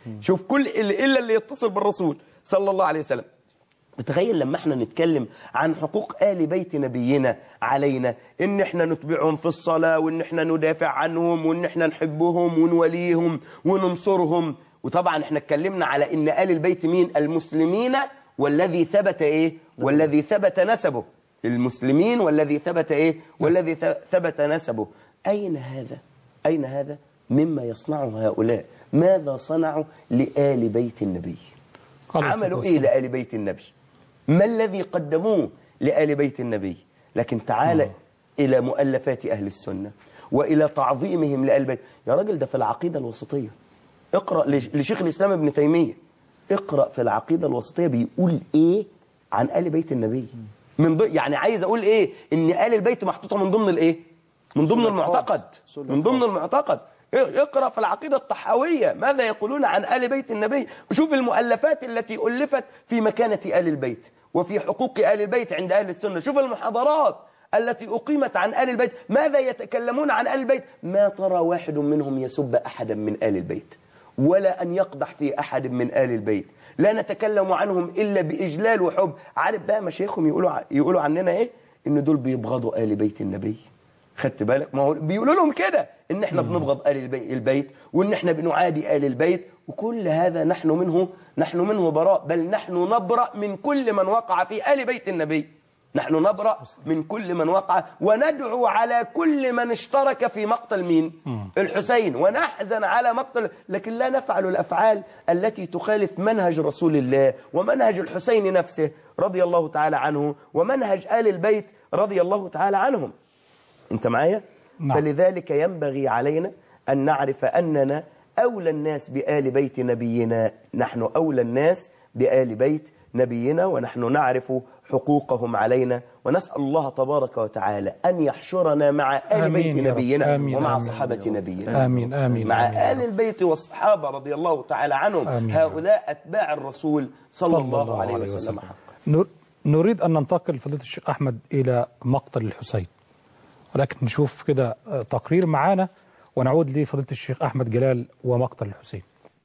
شوف كل اللي إلا اللي يتصل بالرسول صلى الله عليه وسلم بتخيل لما احنا نتكلم عن حقوق آل بيت نبينا علينا ان احنا نتبعهم في الصلاة وان احنا ندافع عنهم وان احنا نحبهم ونوليهم وننصرهم وطبعا احنا اتكلمنا على ان آل البيت مين المسلمين والذي ثبت ايه والذي ثبت نسبه المسلمين والذي ثبت ايه والذي ث- ثبت نسبه اين هذا اين هذا مما يصنعه هؤلاء ماذا صنعوا لآل بيت النبي قال عليه عملوا الصلاة ايه والسلام. لآل بيت النبي ما الذي قدموه لآل بيت النبي لكن تعال إلى مؤلفات أهل السنة وإلى تعظيمهم لآل بيت يا راجل ده في العقيدة الوسطية اقرأ لش- لشيخ الإسلام ابن تيمية اقرأ في العقيدة الوسطية بيقول إيه عن آل بيت النبي من ضمن يعني عايز أقول إيه إن آل البيت محطوطة من ضمن الإيه من ضمن سنة المعتقد خالص. سنة من ضمن خالص. المعتقد اقرأ في العقيدة الطحاوية ماذا يقولون عن آل بيت النبي وشوف المؤلفات التي ألفت في مكانة آل البيت وفي حقوق آل البيت عند أهل السنة شوف المحاضرات التي أقيمت عن آل البيت ماذا يتكلمون عن آل البيت ما ترى واحد منهم يسب أحدا من آل البيت ولا أن يقدح في أحد من آل البيت لا نتكلم عنهم إلا بإجلال وحب عارف بقى مشايخهم يقولوا ع- يقولوا عننا إيه إن دول بيبغضوا آل بيت النبي خدت بالك ما هو بيقولوا لهم كده ان احنا بنبغض آل البي- البيت وان احنا بنعادي آل البيت وكل هذا نحن منه نحن منه براء بل نحن نبرأ من كل من وقع في آل بيت النبي نحن نبرأ من كل من وقع وندعو على كل من اشترك في مقتل مين الحسين ونحزن على مقتل لكن لا نفعل الأفعال التي تخالف منهج رسول الله ومنهج الحسين نفسه رضي الله تعالى عنه ومنهج آل البيت رضي الله تعالى عنهم انت معايا نعم. فلذلك ينبغي علينا أن نعرف أننا أولى الناس بآل بيت نبينا نحن أولى الناس بآل بيت نبينا ونحن نعرف حقوقهم علينا ونسأل الله تبارك وتعالى أن يحشرنا مع آل آمين بيت يا رب. نبينا آمين، ومع آمين. صحابة نبينا آمين آمين مع آمين يا آل رب. البيت والصحابة رضي الله تعالى عنهم آمين يا رب. هؤلاء أتباع الرسول صلى, الله, عليه وسلم نر- نريد أن ننتقل فضيلة الشيخ أحمد إلى مقتل الحسين ولكن نشوف كده آه، تقرير معانا ونعود لفضيلة الشيخ أحمد جلال ومقتل الحسين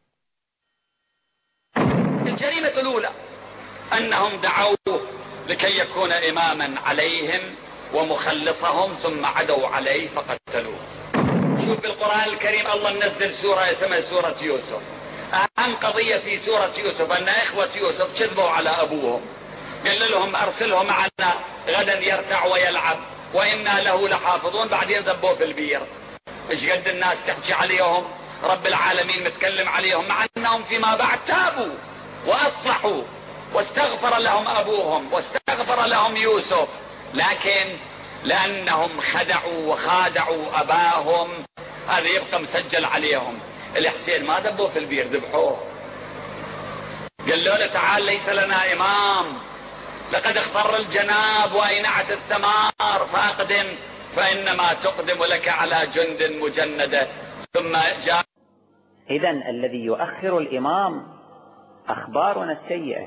الجريمة الأولى أنهم دعوه لكي يكون إماما عليهم ومخلصهم ثم عدوا عليه فقتلوه شوف بالقرآن الكريم الله منزل سورة اسمها سورة يوسف أهم قضية في سورة يوسف أن إخوة يوسف كذبوا على أبوهم قال لهم أرسله معنا غدا يرتع ويلعب وإنا له لحافظون بعدين ذبوه في البير ايش قد الناس تحكي عليهم رب العالمين متكلم عليهم مع انهم فيما بعد تابوا واصلحوا واستغفر لهم ابوهم واستغفر لهم يوسف لكن لانهم خدعوا وخادعوا اباهم هذا يبقى مسجل عليهم الحسين ما ذبوه في البير ذبحوه قالوا له تعال ليس لنا امام لقد اخضر الجناب واينعت الثمار فاقدم فانما تقدم لك على جند مجنده ثم جاء إذا الذي يؤخر الإمام أخبارنا السيئة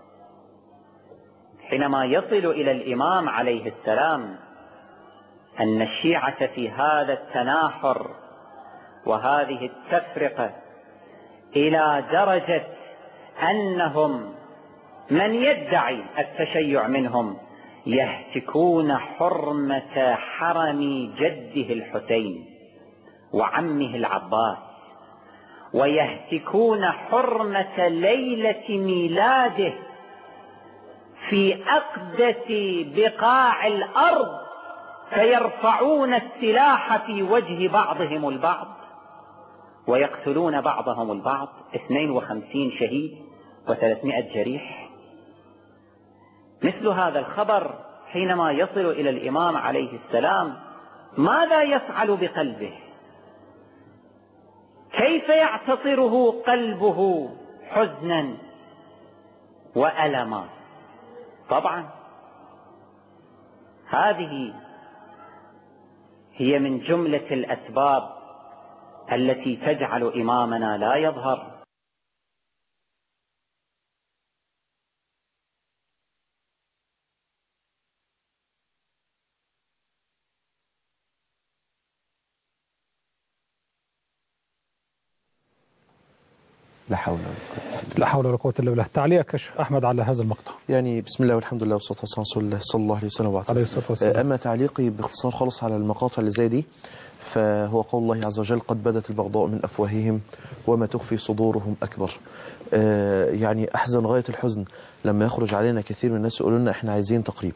حينما يصل إلى الإمام عليه السلام أن الشيعة في هذا التناحر وهذه التفرقة إلى درجة أنهم من يدعي التشيع منهم يهتكون حرمة حرم جده الحسين وعمه العباس ويهتكون حرمة ليلة ميلاده في أقدس بقاع الأرض فيرفعون السلاح في وجه بعضهم البعض ويقتلون بعضهم البعض 52 شهيد و300 جريح مثل هذا الخبر حينما يصل إلى الإمام عليه السلام ماذا يفعل بقلبه كيف يعتصره قلبه حزنا وألما طبعا هذه هي من جملة الأسباب التي تجعل إمامنا لا يظهر لا حول ولا قوة إلا لا حول ولا قوة إلا بالله تعليقك يا شيخ أحمد على هذا المقطع يعني بسم الله والحمد لله والصلاة والسلام على رسول الله صلى الله عليه وسلم وبعد عليه الصلاة والسلام. آه، أما تعليقي باختصار خالص على المقاطع اللي زي دي فهو قول الله عز وجل قد بدت البغضاء من أفواههم وما تخفي صدورهم أكبر آه، يعني أحزن غاية الحزن لما يخرج علينا كثير من الناس يقولوا لنا إحنا عايزين تقريب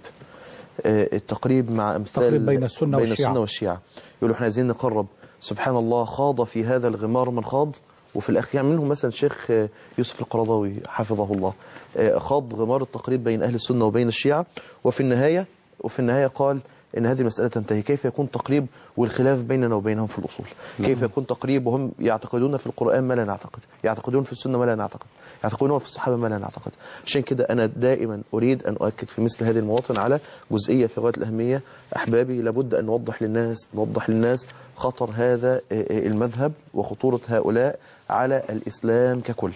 آه، التقريب مع أمثال تقريب بين السنة بين والشيعة. السنة والشيعة يقولوا إحنا عايزين نقرب سبحان الله خاض في هذا الغمار من خاض وفي الأخير يعني منهم مثلا الشيخ آه، يوسف القرضاوي حفظه الله آه، خاض غمار التقريب بين أهل السنة وبين الشيعة وفي النهاية وفي النهاية قال إن هذه المسألة تنتهي كيف يكون تقريب والخلاف بيننا وبينهم في الأصول كيف يكون تقريب وهم يعتقدون في القرآن ما لا نعتقد يعتقدون في السنة ما لا نعتقد يعتقدون في الصحابة ما لا نعتقد عشان كده أنا دائما أريد أن أؤكد في مثل هذه المواطن على جزئية في غاية الأهمية أحبابي لابد أن نوضح للناس نوضح للناس خطر هذا آه، آه، المذهب وخطورة هؤلاء على الإسلام ككل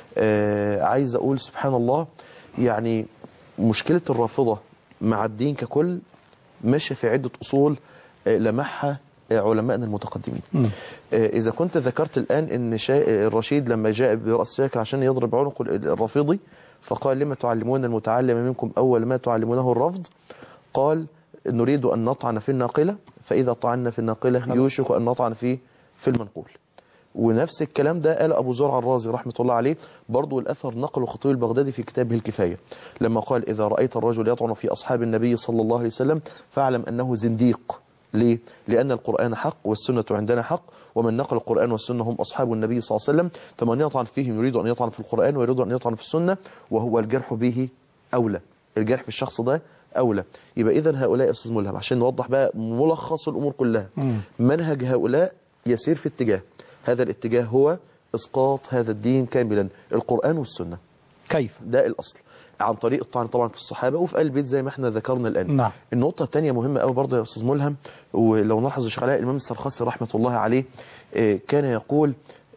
آه، عايز أقول سبحان الله يعني مشكلة الرافضة مع الدين ككل ماشية في عدة أصول آه، لمحها آه، علمائنا المتقدمين آه، إذا كنت ذكرت الآن أن شا- الرشيد لما جاء برأس شاكر عشان يضرب عنق الرافضي فقال لما تعلمون المتعلم منكم أول ما تعلمونه الرفض قال نريد أن نطعن في الناقلة فإذا طعنا في الناقلة يوشك أن نطعن في في المنقول ونفس الكلام ده قال أبو زرع الرازي رحمة الله عليه برضو الأثر نقله خطيب البغدادي في كتابه الكفاية لما قال إذا رأيت الرجل يطعن في أصحاب النبي صلى الله عليه وسلم فاعلم أنه زنديق ليه؟ لأن القرآن حق والسنة عندنا حق ومن نقل القرآن والسنة هم أصحاب النبي صلى الله عليه وسلم فمن يطعن فيهم يريد أن يطعن في القرآن ويريد أن يطعن في السنة وهو الجرح به أولى الجرح في الشخص ده أولى يبقى إذا هؤلاء يا أستاذ ملهم عشان نوضح بقى ملخص الأمور كلها منهج هؤلاء يسير في اتجاه هذا الاتجاه هو إسقاط هذا الدين كاملا القرآن والسنة كيف ده الأصل عن طريق الطعن طبعا في الصحابة وفي آل البيت زي ما احنا ذكرنا الآن نعم. النقطة الثانية مهمة قوي برضه يا أستاذ ملهم ولو نلاحظ الشيخ علاء الإمام السرخسي رحمة الله عليه آه، كان يقول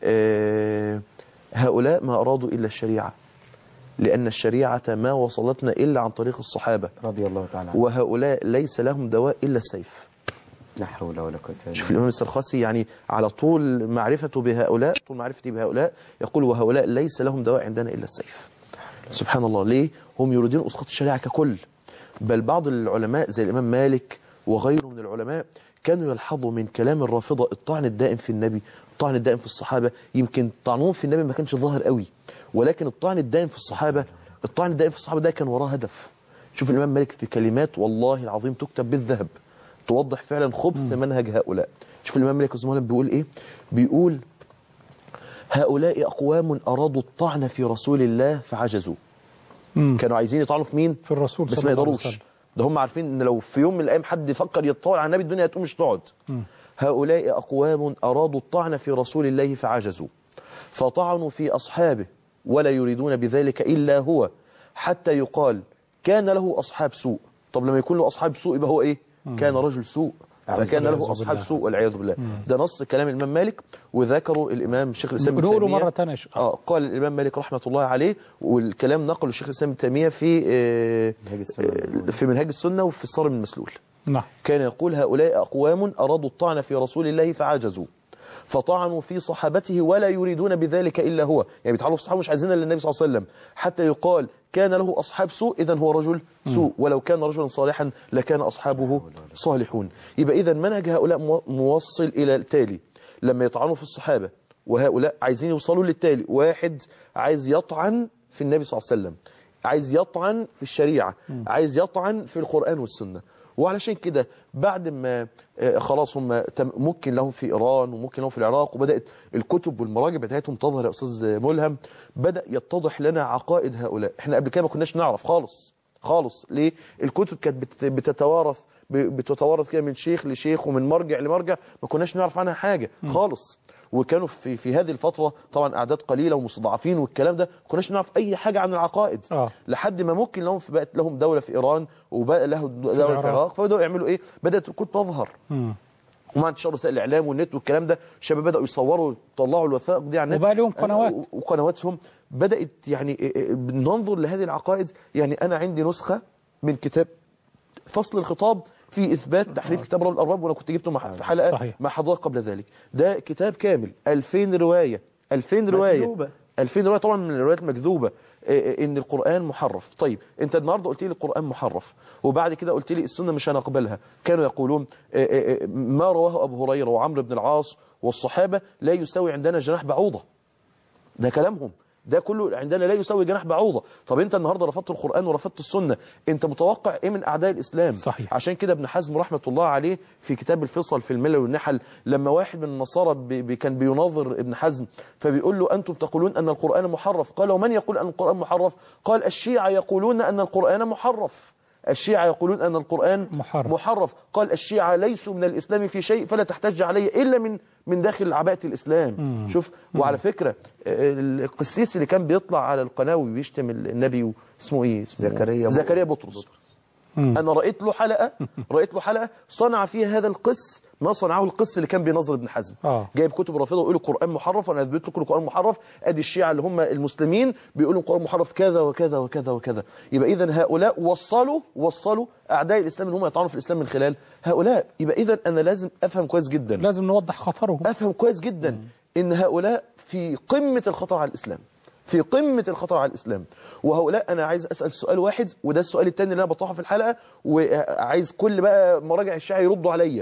آه، هؤلاء ما أرادوا إلا الشريعة لأن الشريعة ما وصلتنا إلا عن طريق الصحابة رضي الله تعالى عنه وهؤلاء ليس لهم دواء إلا السيف لا حول ولا قوة إلا شوف بالله الإمام السرخسي يعني على طول معرفته بهؤلاء طول معرفتي بهؤلاء يقول وهؤلاء ليس لهم دواء عندنا إلا السيف سبحان الله ليه هم يريدون أسقاط الشريعة ككل بل بعض العلماء زي الإمام مالك وغيره من العلماء كانوا يلحظوا من كلام الرافضة الطعن الدائم في النبي الطعن الدائم في الصحابة يمكن طعنهم في النبي ما كانش ظاهر قوي ولكن الطعن الدائم في الصحابة الطعن الدائم في الصحابة ده كان وراه هدف شوف الإمام مالك في كلمات والله العظيم تكتب بالذهب توضح فعلا خبث منهج هؤلاء شوف الإمام مالك رحمه الله بيقول إيه بيقول هؤلاء أقوام أرادوا الطعن في رسول الله فعجزوا مم. كانوا عايزين يطعنوا في مين في الرسول بس صلى ما الله عليه يقدروش وسلم. ده هم عارفين ان لو في يوم من الايام حد يفكر يتطاول على النبي الدنيا هتقوم مش تقعد هؤلاء اقوام ارادوا الطعن في رسول الله فعجزوا فطعنوا في اصحابه ولا يريدون بذلك الا هو حتى يقال كان له اصحاب سوء طب لما يكون له اصحاب سوء يبقى هو ايه كان رجل سوء فكان بالله. له اصحاب سوء والعياذ بالله ده نص كلام الامام مالك وذكره الامام شيخ الاسلام ابن نقوله تيمية. مرة تانية يا شيخ. اه قال الامام مالك رحمه الله عليه والكلام نقله الشيخ الاسلام ابن تيميه في آه، منهاج السنة. آه، في منهاج السنه وفي الصارم المسلول نعم كان يقول هؤلاء أقوام أرادوا الطعن في رسول الله فعجزوا فطعنوا في صحابته ولا يريدون بذلك إلا هو يعني بيتعلوا في الصحابة مش عايزين إلا النبي صلى الله عليه وسلم حتى يقال كان له أصحاب سوء إذا هو رجل سوء ولو كان رجلا صالحا لكان أصحابه صالحون يبقى إذا منهج هؤلاء مو- موصل إلى التالي لما يطعنوا في الصحابة وهؤلاء عايزين يوصلوا للتالي واحد عايز يطعن في النبي صلى الله عليه وسلم عايز يطعن في الشريعة عايز يطعن في القرآن والسنة وعلشان كده بعد ما آه، خلاص هم تم- ممكن لهم في إيران وممكن لهم في العراق وبدأت الكتب والمراجع بتاعتهم تظهر يا أستاذ ملهم بدأ يتضح لنا عقائد هؤلاء احنا قبل كده ما كناش نعرف خالص خالص ليه الكتب كانت بت- بتتوارث ب- بتتوارث كده من شيخ لشيخ ومن مرجع لمرجع ما كناش نعرف عنها حاجة خالص وكانوا في في هذه الفترة طبعا أعداد قليلة ومستضعفين والكلام ده ما كناش نعرف أي حاجة عن العقائد آه. لحد ما ممكن لهم في بقت لهم دولة في إيران وبقى له دولة في العراق. العراق فبدأوا يعملوا إيه بدأت الكتب تظهر مم. ومع انتشار وسائل الاعلام والنت والكلام ده الشباب بداوا يصوروا يطلعوا الوثائق دي على النت وبقى لهم قنوات. آه، وقنواتهم بدات يعني آه، آه، ننظر لهذه العقائد يعني انا عندي نسخه من كتاب فصل الخطاب في اثبات تحريف كتاب رب الارباب وانا كنت جبته مع في حلقه صحيح. مع حضرتك قبل ذلك ده كتاب كامل 2000 روايه 2000 روايه مكذوبة. 2000 روايه طبعا من الروايات المكذوبه آه، ان القران محرف طيب انت النهارده قلت لي القران محرف وبعد كده قلت لي السنه مش هنقبلها كانوا يقولون آه، آه، آه، ما رواه ابو هريره وعمرو بن العاص والصحابه لا يساوي عندنا جناح بعوضه ده كلامهم ده كله عندنا لا يساوي جناح بعوضة طب انت النهارده رفضت القرآن ورفضت السنة انت متوقع ايه من اعداء الاسلام صحيح. عشان كده ابن حزم رحمة الله عليه في كتاب الفصل في الملل والنحل لما واحد من النصارى بي بي كان بيناظر ابن حزم فبيقول له انتم تقولون ان القرآن محرف قال ومن يقول ان القرآن محرف قال الشيعة يقولون ان القرآن محرف الشيعة يقولون أن القرآن محرف. محرف قال الشيعة ليسوا من الإسلام في شيء فلا تحتج عليه إلا من من داخل عباءة الإسلام شوف وعلى فكرة آه، القسيس اللي كان بيطلع على القناة وبيشتم النبي اسمه إيه اسمه زكريا زكريا بطرس أنا رأيت له حلقة رأيت له حلقة صنع فيها هذا القس ما صنعه القس اللي كان بينظر ابن حزم آه. جايب كتب رافضه ويقول القرآن محرف وأنا أثبت لكم القرآن محرف أدي الشيعة اللي هم المسلمين بيقولوا القرآن محرف كذا وكذا وكذا وكذا يبقى إذا هؤلاء وصلوا وصلوا أعداء الإسلام اللي هم يطعنوا في الإسلام من خلال هؤلاء يبقى إذا أنا لازم أفهم كويس جدا لازم نوضح خطرهم افهم كويس جدا ان هؤلاء في قمه الخطر على الاسلام في قمه الخطر على الاسلام وهؤلاء انا عايز اسال سؤال واحد وده السؤال الثاني اللي انا بطرحه في الحلقه وعايز كل بقى مراجع الشيعه يردوا عليا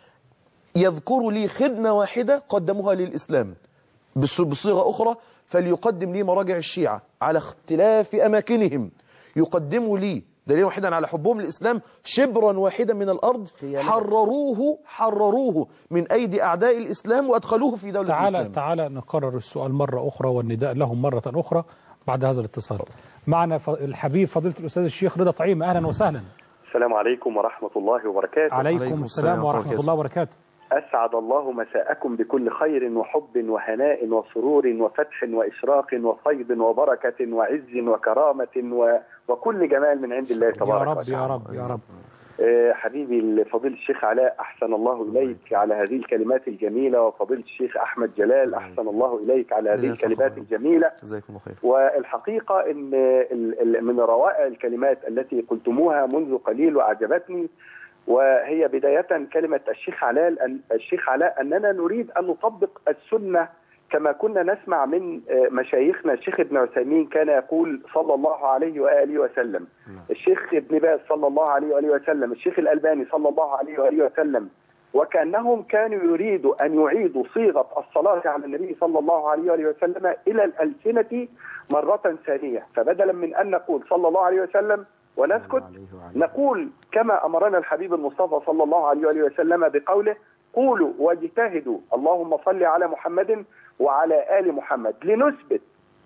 يذكروا لي خدمه واحده قدموها للاسلام بص- بصيغه اخرى فليقدم لي مراجع الشيعه على اختلاف اماكنهم يقدموا لي دليلا واحدا على حبهم للاسلام شبرا واحدا من الارض حرروه حرروه من ايدي اعداء الاسلام وادخلوه في دوله تعالى الاسلام تعالى نكرر السؤال مرة أخرى والنداء لهم مرة أخرى بعد هذا الاتصال معنا ف- الحبيب فضيلة الأستاذ الشيخ رضا طعيم أهلا وسهلا السلام عليكم ورحمة الله وبركاته عليكم السلام ورحمة الله وبركاته أسعد الله مساءكم بكل خير وحب وهناء وسرور وفتح وإشراق وفيض وبركة وعز وكرامة و... وكل جمال من عند الله يا تبارك رب وتعالى يا رب يا رب آه، حبيبي الفضيل الشيخ علاء أحسن الله إليك على هذه الكلمات الجميلة وفضيل الشيخ أحمد جلال أحسن الله إليك على هذه جزاك الله الكلمات خير. الجميلة جزاكم الله خير والحقيقة أن ال- ال- من روائع الكلمات التي قلتموها منذ قليل وأعجبتني وهي بداية كلمة الشيخ علاء أن الشيخ علاء أننا نريد أن نطبق السنة كما كنا نسمع من آه، مشايخنا الشيخ ابن عثيمين كان يقول صلى الله عليه وآله وسلم الشيخ ابن باز صلى الله عليه وآله وسلم الشيخ الألباني صلى الله عليه وآله وسلم وكأنهم كانوا يريدوا أن يعيدوا صيغة الصلاة على النبي صلى الله عليه وآله وسلم إلى الألسنة مرة ثانية فبدلا من أن نقول صلى الله عليه وسلم ونسكت نقول كما أمرنا الحبيب المصطفى صلى الله عليه وآله وسلم بقوله قولوا واجتهدوا اللهم صل على محمد وعلى آل محمد لنثبت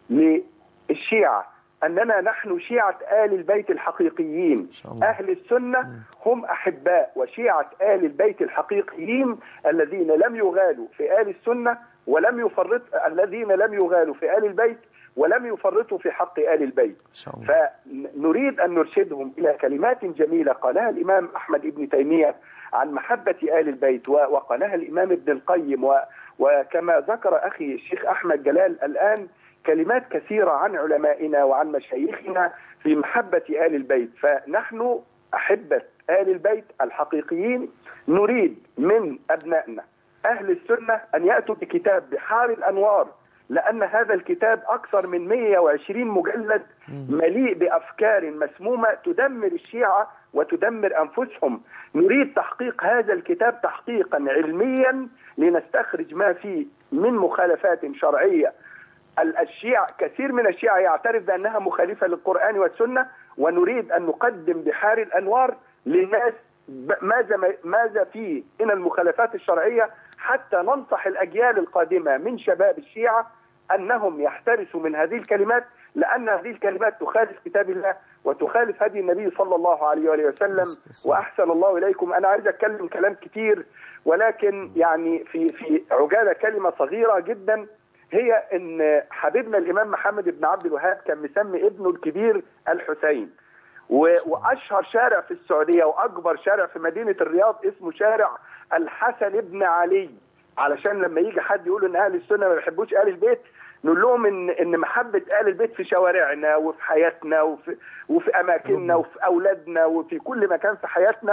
للشيعة أننا نحن شيعة آل البيت الحقيقيين شاء الله. أهل السنة هم أحباء وشيعة آل البيت الحقيقيين الذين لم يغالوا في آل السنة ولم يفرط الذين لم يغالوا في آل البيت ولم يفرطوا في حق آل البيت ان شاء الله فنريد أن نرشدهم إلى كلمات جميلة قالها الإمام أحمد بن تيمية عن محبة آل البيت و- وقالها الإمام ابن القيم و- وكما ذكر أخي الشيخ أحمد جلال الآن كلمات كثيرة عن علمائنا وعن مشايخنا في محبة آل البيت فنحن أحبة آل البيت الحقيقيين نريد من أبنائنا أهل السنة أن يأتوا بكتاب بحار الأنوار لأن هذا الكتاب أكثر من 120 مجلد مليء بأفكار مسمومة تدمر الشيعة وتدمر أنفسهم نريد تحقيق هذا الكتاب تحقيقا علميا لنستخرج ما فيه من مخالفات شرعية ال- الشيعة كثير من الشيعة يعترف بأنها مخالفة للقرآن والسنة ونريد أن نقدم بحار الأنوار للناس ب- ماذا ماذا فيه من المخالفات الشرعية حتى ننصح الأجيال القادمة من شباب الشيعة أنهم يحترسوا من هذه الكلمات لأن هذه الكلمات تخالف كتاب الله وتخالف هدي النبي صلى الله عليه وآله وسلم وأحسن الله إليكم أنا عايز أتكلم كلام كتير ولكن يعني في في عجالة كلمة صغيرة جدا هي ان حبيبنا الامام محمد بن عبد الوهاب كان مسمي ابنه الكبير الحسين و- واشهر شارع في السعوديه واكبر شارع في مدينه الرياض اسمه شارع الحسن بن علي علشان لما يجي حد يقول ان اهل السنه ما بيحبوش اهل البيت نقول لهم ان ان محبه اهل البيت في شوارعنا وفي حياتنا وفي وفي اماكننا وفي اولادنا وفي كل مكان في حياتنا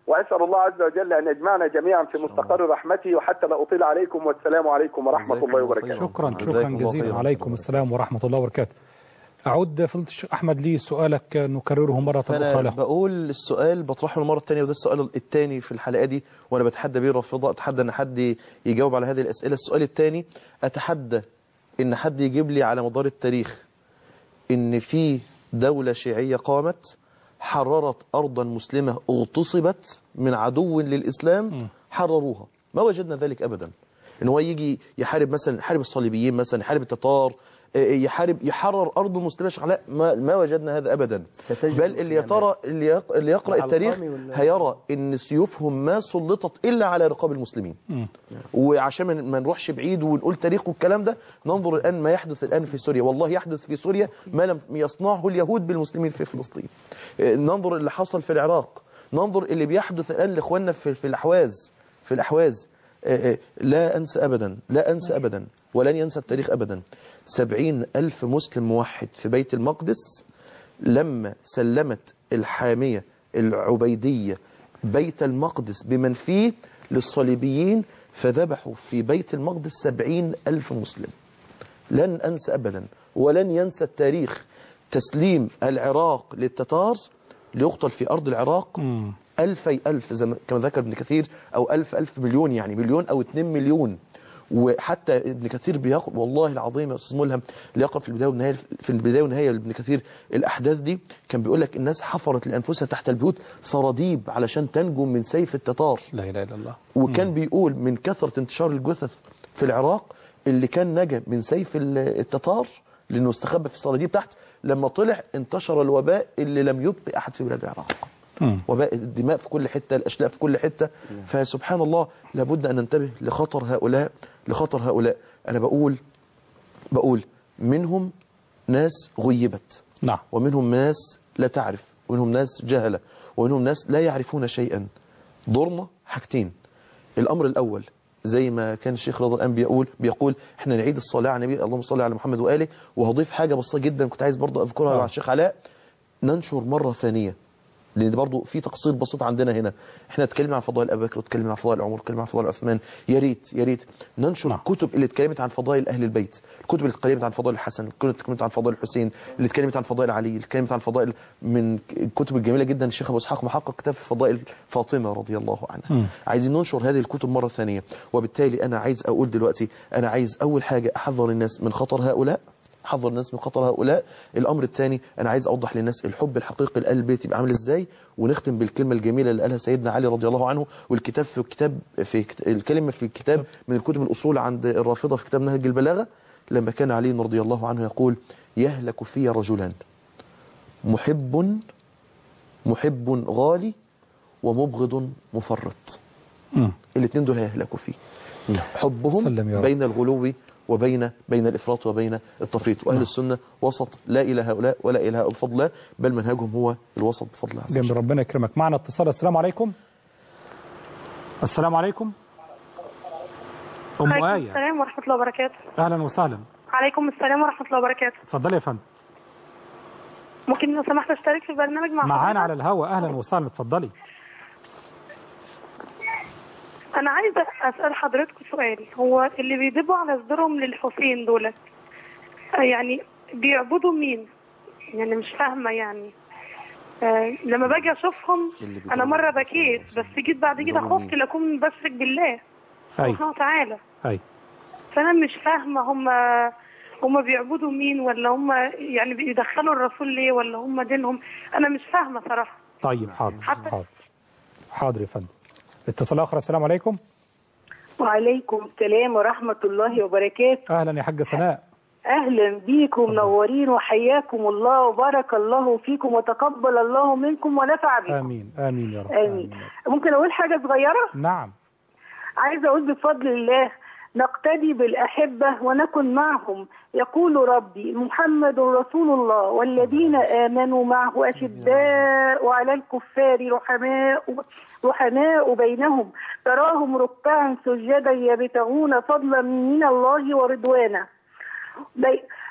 وأسأل الله عز وجل أن يجمعنا جميعا في مستقر رحمته وحتى لا أطيل عليكم والسلام عليكم ورحمة جزاكم الله الله وبركاته خيرا. شكرا جزاكم شكرا الله جزيلا خيرا. عليكم السلام ورحمة الله وبركاته أعود فضيلة الشيخ أحمد لي سؤالك نكرره مرة أخرى فانا له بقول السؤال بطرحه المره الثانيه وده السؤال الثاني في الحلقه دي وانا بتحدى بيه الرافضه اتحدى ان حد يجاوب على هذه الاسئله السؤال الثاني اتحدى ان حد يجيب لي على مدار التاريخ ان في دوله شيعيه قامت حررت ارضا مسلمه اغتصبت من عدو للاسلام حرروها ما وجدنا ذلك ابدا ان هو يجي يحارب مثلا يحارب الصليبيين مثلا يحارب التتار آه، يحارب يحرر ارض مسلمه شعلاء ما, ما وجدنا هذا ابدا ستجد بل اللي ترى اللي يق- اللي يقرا على التاريخ القامي ولا- هيرى ان سيوفهم ما سلطت الا على رقاب المسلمين وعشان ما- ما نروحش بعيد ونقول تاريخ والكلام ده ننظر الان ما يحدث الان في سوريا والله يحدث في سوريا ما لم يصنعه اليهود بالمسلمين في فلسطين آه، ننظر اللي حصل في العراق ننظر اللي بيحدث الان لاخواننا في في الاحواز في الاحواز آه، آه، لا أنسى أبدا لا أنسى أبدا ولن ينسى التاريخ أبدا سبعين ألف مسلم موحد في بيت المقدس لما سلمت الحامية العبيدية بيت المقدس بمن فيه للصليبيين فذبحوا في بيت المقدس سبعين ألف مسلم لن أنسى أبدا ولن ينسى التاريخ تسليم العراق للتتار ليقتل في أرض العراق ألفي ألف زي ما كما ذكر ابن كثير أو ألف ألف مليون يعني مليون أو اتنين مليون وحتى ابن كثير بيقول والله العظيم يا استاذ ملهم اللي يقرا في البدايه والنهايه في البدايه والنهايه لابن كثير الاحداث دي كان بيقول لك الناس حفرت لانفسها تحت البيوت سراديب علشان تنجو من سيف التتار لا إله إلا الله وكان بيقول من كثرة انتشار الجثث في العراق اللي كان نجا من سيف ال- التتار لأنه استخبى في الصناديق تحت لما طلع انتشر الوباء اللي لم يبقي أحد في بلاد العراق وباء الدماء في كل حتة الأشلاء في كل حتة فسبحان الله لابد أن ننتبه لخطر هؤلاء لخطر هؤلاء أنا بقول بقول منهم ناس غيبت نعم ومنهم ناس لا تعرف ومنهم ناس جهلة ومنهم ناس لا يعرفون شيئا دورنا حاجتين الأمر الأول زي ما كان الشيخ رضا الآن بيقول بيقول احنا نعيد الصلاة على النبي اللهم صل على محمد وآله وهضيف حاجة بسيطة جدا كنت عايز برضه أذكرها مع الشيخ علاء ننشر مرة ثانية لان برضه في تقصير بسيط عندنا هنا احنا اتكلمنا عن فضائل ابي بكر واتكلمنا عن فضائل عمر واتكلمنا عن فضائل عثمان يا ريت يا ريت ننشر نعم. الكتب اللي اتكلمت عن فضائل اهل البيت الكتب اللي اتكلمت عن فضائل الحسن الكتب اللي اتكلمت عن فضائل الحسين اللي اتكلمت عن فضائل علي اللي اتكلمت عن فضائل من الكتب الجميله جدا الشيخ ابو اسحاق محقق كتاب في فضائل فاطمه رضي الله عنها عايزين ننشر هذه الكتب مره ثانيه وبالتالي انا عايز اقول دلوقتي انا عايز اول حاجه احذر الناس من خطر هؤلاء حذر الناس من خطر هؤلاء الامر الثاني انا عايز اوضح للناس الحب الحقيقي لآل البيت يبقى عامل ازاي ونختم بالكلمه الجميله اللي قالها سيدنا علي رضي الله عنه والكتاب في كتاب في كت- الكلمه في كتاب من الكتب الاصول عند الرافضه في كتاب نهج البلاغه لما كان علي رضي الله عنه يقول يهلك في رجلان محب محب غالي ومبغض مفرط مم. الاثنين دول هيهلكوا فيه حبهم سلم يا رب. بين الغلو وبين بين الافراط وبين التفريط واهل السنه وسط لا الى هؤلاء ولا الى هؤلاء بفضل الله بل منهجهم هو الوسط بفضل الله عز جميل وجل ربنا يكرمك معنا اتصال السلام عليكم السلام عليكم أم عليكم آية السلام ورحمة الله وبركاته أهلا وسهلا عليكم السلام ورحمة الله وبركاته اتفضلي يا فندم ممكن لو سمحت اشترك في البرنامج مع معانا حضرتك؟ على الهواء أهلا وسهلا اتفضلي أنا عايزة أسأل حضرتك سؤال هو اللي بيدبوا على صدورهم للحسين دولت آه، يعني بيعبدوا مين؟ يعني مش فاهمة يعني آه لما باجي أشوفهم اللي بيدبوا أنا مرة على بكيت بس جيت بعد كده بيدبوا خفت مين؟ لأكون بشرك بالله أي سبحانه وتعالى أي فأنا مش فاهمة هم هم بيعبدوا مين ولا هم يعني بيدخلوا الرسول ليه ولا هم دينهم أنا مش فاهمة صراحة طيب حاضر حتى- حاضر حاضر يا فندم اتصال آخر السلام عليكم وعليكم السلام ورحمة الله وبركاته أهلا يا حاجة سناء أهلا بيكم منورين وحياكم الله وبارك الله فيكم وتقبل الله منكم ونفع بكم آمين آمين يا رب آمين ممكن أقول حاجة صغيرة نعم عايزة أقول بفضل الله نقتدي بالأحبة ونكن معهم يقول ربي محمد رسول الله والذين آمنوا معه أشداء على الكفار رحماء رحماء بينهم تراهم ركعا سجدا يبتغون فضلا من الله ورضوانا بي-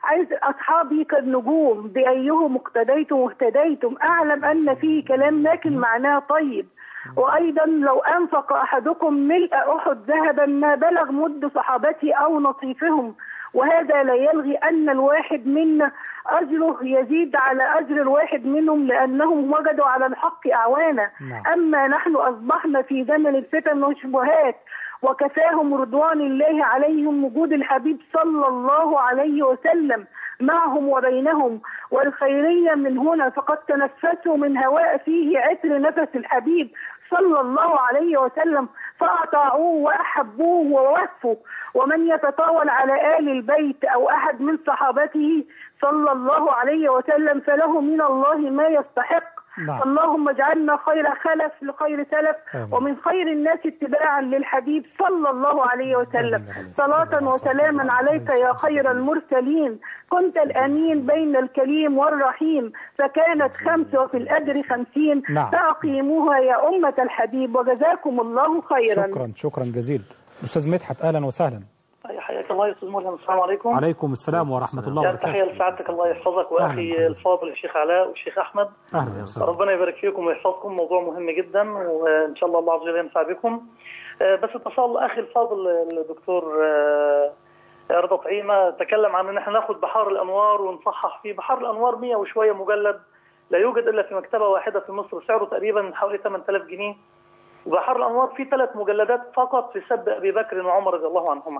عايز أصحابي كالنجوم بأيهم اقتديتم واهتديتم أعلم أن فيه كلام لكن معناه طيب وأيضا لو أنفق أحدكم ملء أحد ذهبا ما بلغ مد صحابتي أو نصيفهم وهذا لا يلغي أن الواحد منا أجره يزيد على أجر الواحد منهم لأنهم وجدوا على الحق أعوانا نعم. أما نحن أصبحنا في زمن الفتن والشبهات وكفاهم رضوان الله عليهم وجود الحبيب صلى الله عليه وسلم معهم وبينهم والخيرية من هنا فقد تنفسوا من هواء فيه عطر نفس الحبيب صلى الله عليه وسلم فأطاعوه وأحبوه ووفوا ومن يتطاول على آل البيت أو أحد من صحابته صلى الله عليه وسلم فله من الله ما يستحق نعم. اللهم اجعلنا خير خلف لخير سلف آمين. ومن خير الناس اتباعا للحبيب صلى الله عليه وسلم صلاة وسلاما عليك يا خير المرسلين كنت الأمين بين الكريم والرحيم فكانت خمس وفي الأجر خمسين نعم. فأقيموها يا أمة الحبيب وجزاكم الله خيرا شكرا شكرا جزيلا أستاذ مدحت أهلا وسهلا حياك الله يا استاذ ملهم السلام عليكم عليكم السلام ورحمة الله يعني تحيه وبركاته لسعادتك الله يحفظك أهلا واخي وسهلا. الفاضل الشيخ علاء والشيخ احمد أهلا وسهلا ربنا يبارك فيكم ويحفظكم موضوع مهم جدا وان شاء الله الله عز وجل ينفع بكم آه، بس اتصال اخي الفاضل الدكتور آه، رضا طعيمه تكلم عن ان احنا ناخد بحار الانوار ونصحح فيه بحار الانوار 100 وشويه مجلد لا يوجد الا في مكتبه واحده في مصر سعره تقريبا حوالي 8000 جنيه وبحار الانوار فيه ثلاث مجلدات فقط في سب ابي بكر وعمر رضي الله عنهما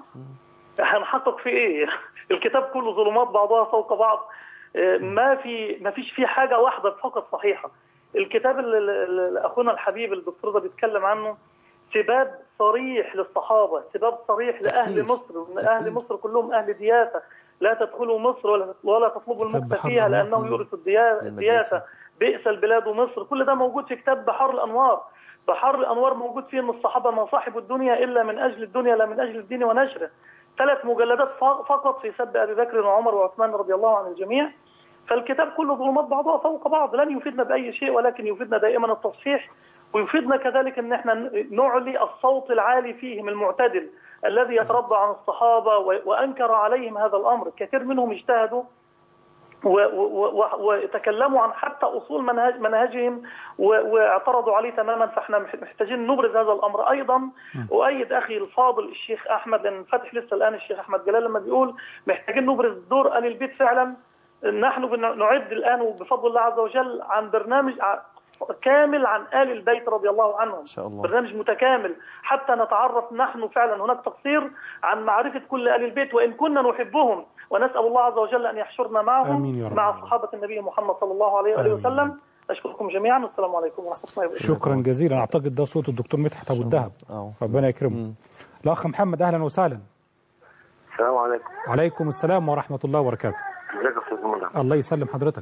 هنحقق في ايه الكتاب كله ظلمات بعضها فوق بعض آه، ما في ما فيش فيه حاجه واحده فقط صحيحه الكتاب اللي اللي اخونا الحبيب الدكتور ده بيتكلم عنه سباب صريح للصحابه سباب صريح لاهل مصر وان اهل مصر كلهم اهل دياسه لا تدخلوا مصر ولا ولا تطلبوا المكت بحر فيها الأنوار لانه كله. يورث الديا- الدياسه بئس البلاد مصر كل ده موجود في كتاب بحار الانوار بحار الانوار موجود فيه ان الصحابه ما صاحبوا الدنيا الا من اجل الدنيا لا من اجل الدين ونشره ثلاث مجلدات ف- فقط في سب ابي بكر وعمر وعثمان رضي الله عن الجميع فالكتاب كله ظلمات بعضها فوق بعض لن يفيدنا باي شيء ولكن يفيدنا دائما التصحيح ويفيدنا كذلك ان احنا نعلي الصوت العالي فيهم المعتدل الذي يتربى عن الصحابه و- وانكر عليهم هذا الامر كثير منهم اجتهدوا و- و- و- وتكلموا عن حتى اصول منهج منهجهم و- واعترضوا عليه تماما فاحنا مح- محتاجين نبرز هذا الامر ايضا وايد اخي الفاضل الشيخ احمد لان فاتح لسه الان الشيخ احمد جلال لما بيقول محتاجين نبرز دور ال البيت فعلا نحن بن- نعد الان وبفضل الله عز وجل عن برنامج ع- كامل عن ال البيت رضي الله عنهم شاء الله. برنامج متكامل حتى نتعرف نحن فعلا هناك تقصير عن معرفة كل آل البيت وإن كنا نحبهم ونسأل الله عز وجل أن يحشرنا معهم آمين يا رب. مع صحابة النبي محمد صلى الله عليه وآله آمين. وسلم أشكركم جميعا والسلام عليكم ورحمة الله وبركاته شكرا جزيلا أعتقد ده صوت الدكتور مدحت أبو الدهب أهو. ربنا يكرمه الأخ محمد أهلا وسهلا السلام عليكم عليكم السلام ورحمة الله وبركاته ازيك يا استاذ منى الله يسلم حضرتك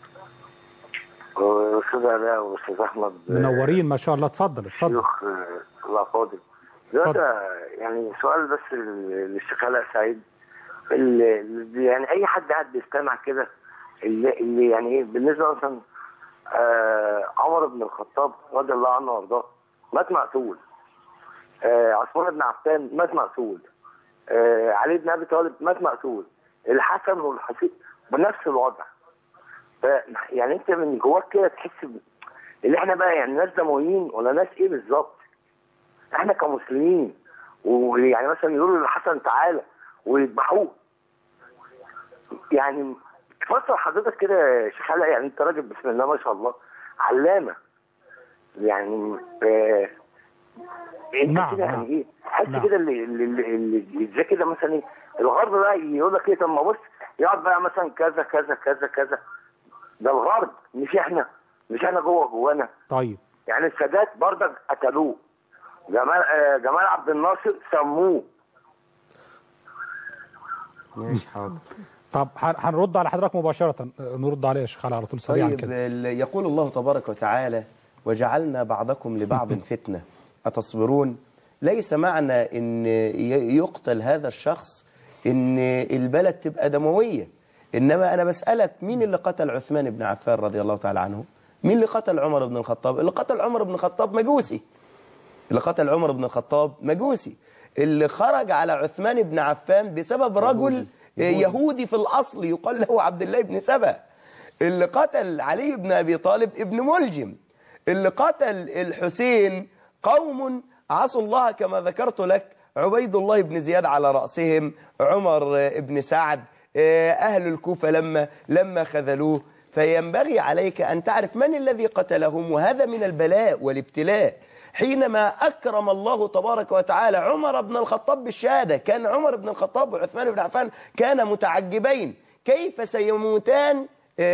استاذ علاء واستاذ احمد منورين ما شاء الله اتفضل اتفضل شيوخ آه، الله فاضل دلوقتي يعني سؤال بس لل- للشيخ علاء سعيد اللي اللي- يعني اي حد قاعد بيستمع كده اللي, اللي يعني ايه بالنسبه مثلا آه عمر بن الخطاب رضي الله عنه وارضاه مات مقتول آه عثمان بن عفان مات مقتول آه علي بن ابي طالب مات مقتول الحسن والحسين بنفس الوضع ف- يعني انت من جواك كده تحس ب- اللي احنا بقى يعني ناس دمويين ولا ناس ايه بالظبط احنا كمسلمين ويعني مثلا يقولوا للحسن تعالى ويذبحوه يعني تفسر حضرتك كده يا شيخ علاء يعني انت راجل بسم الله ما شاء الله علامه يعني آه انت نعم، كده نعم. يعني ايه تحس نعم. كده اللي اللي اللي اللي زي كده مثلا ايه الغرب بقى يقول لك ايه طب ما بص يقعد بقى مثلا كذا كذا كذا كذا ده الغرب مش احنا مش احنا جوه جوانا طيب يعني السادات برضك قتلوه جمال آه جمال عبد الناصر سموه ماشي حاضر طب هن- هنرد على حضرتك مباشرة نرد عليه يا شيخ علي على طول سريعا طيب كده ال- يقول الله تبارك وتعالى وجعلنا بعضكم لبعض فتنة أتصبرون ليس معنى ان ي- يقتل هذا الشخص ان البلد تبقى دموية انما انا بسألك مين اللي قتل عثمان بن عفان رضي الله تعالى عنه مين اللي قتل عمر بن الخطاب اللي قتل عمر بن الخطاب مجوسي اللي قتل عمر بن الخطاب مجوسي اللي خرج على عثمان بن عفان بسبب رجل يهودي في الأصل يقال له عبد الله بن سبأ اللي قتل علي بن أبي طالب ابن ملجم اللي قتل الحسين قوم عصوا الله كما ذكرت لك عبيد الله بن زياد على رأسهم عمر بن سعد أهل الكوفة لما لما خذلوه فينبغي عليك أن تعرف من الذي قتلهم وهذا من البلاء والابتلاء حينما أكرم الله تبارك وتعالى عمر بن الخطاب بالشهادة كان عمر بن الخطاب وعثمان بن عفان كان متعجبين كيف سيموتان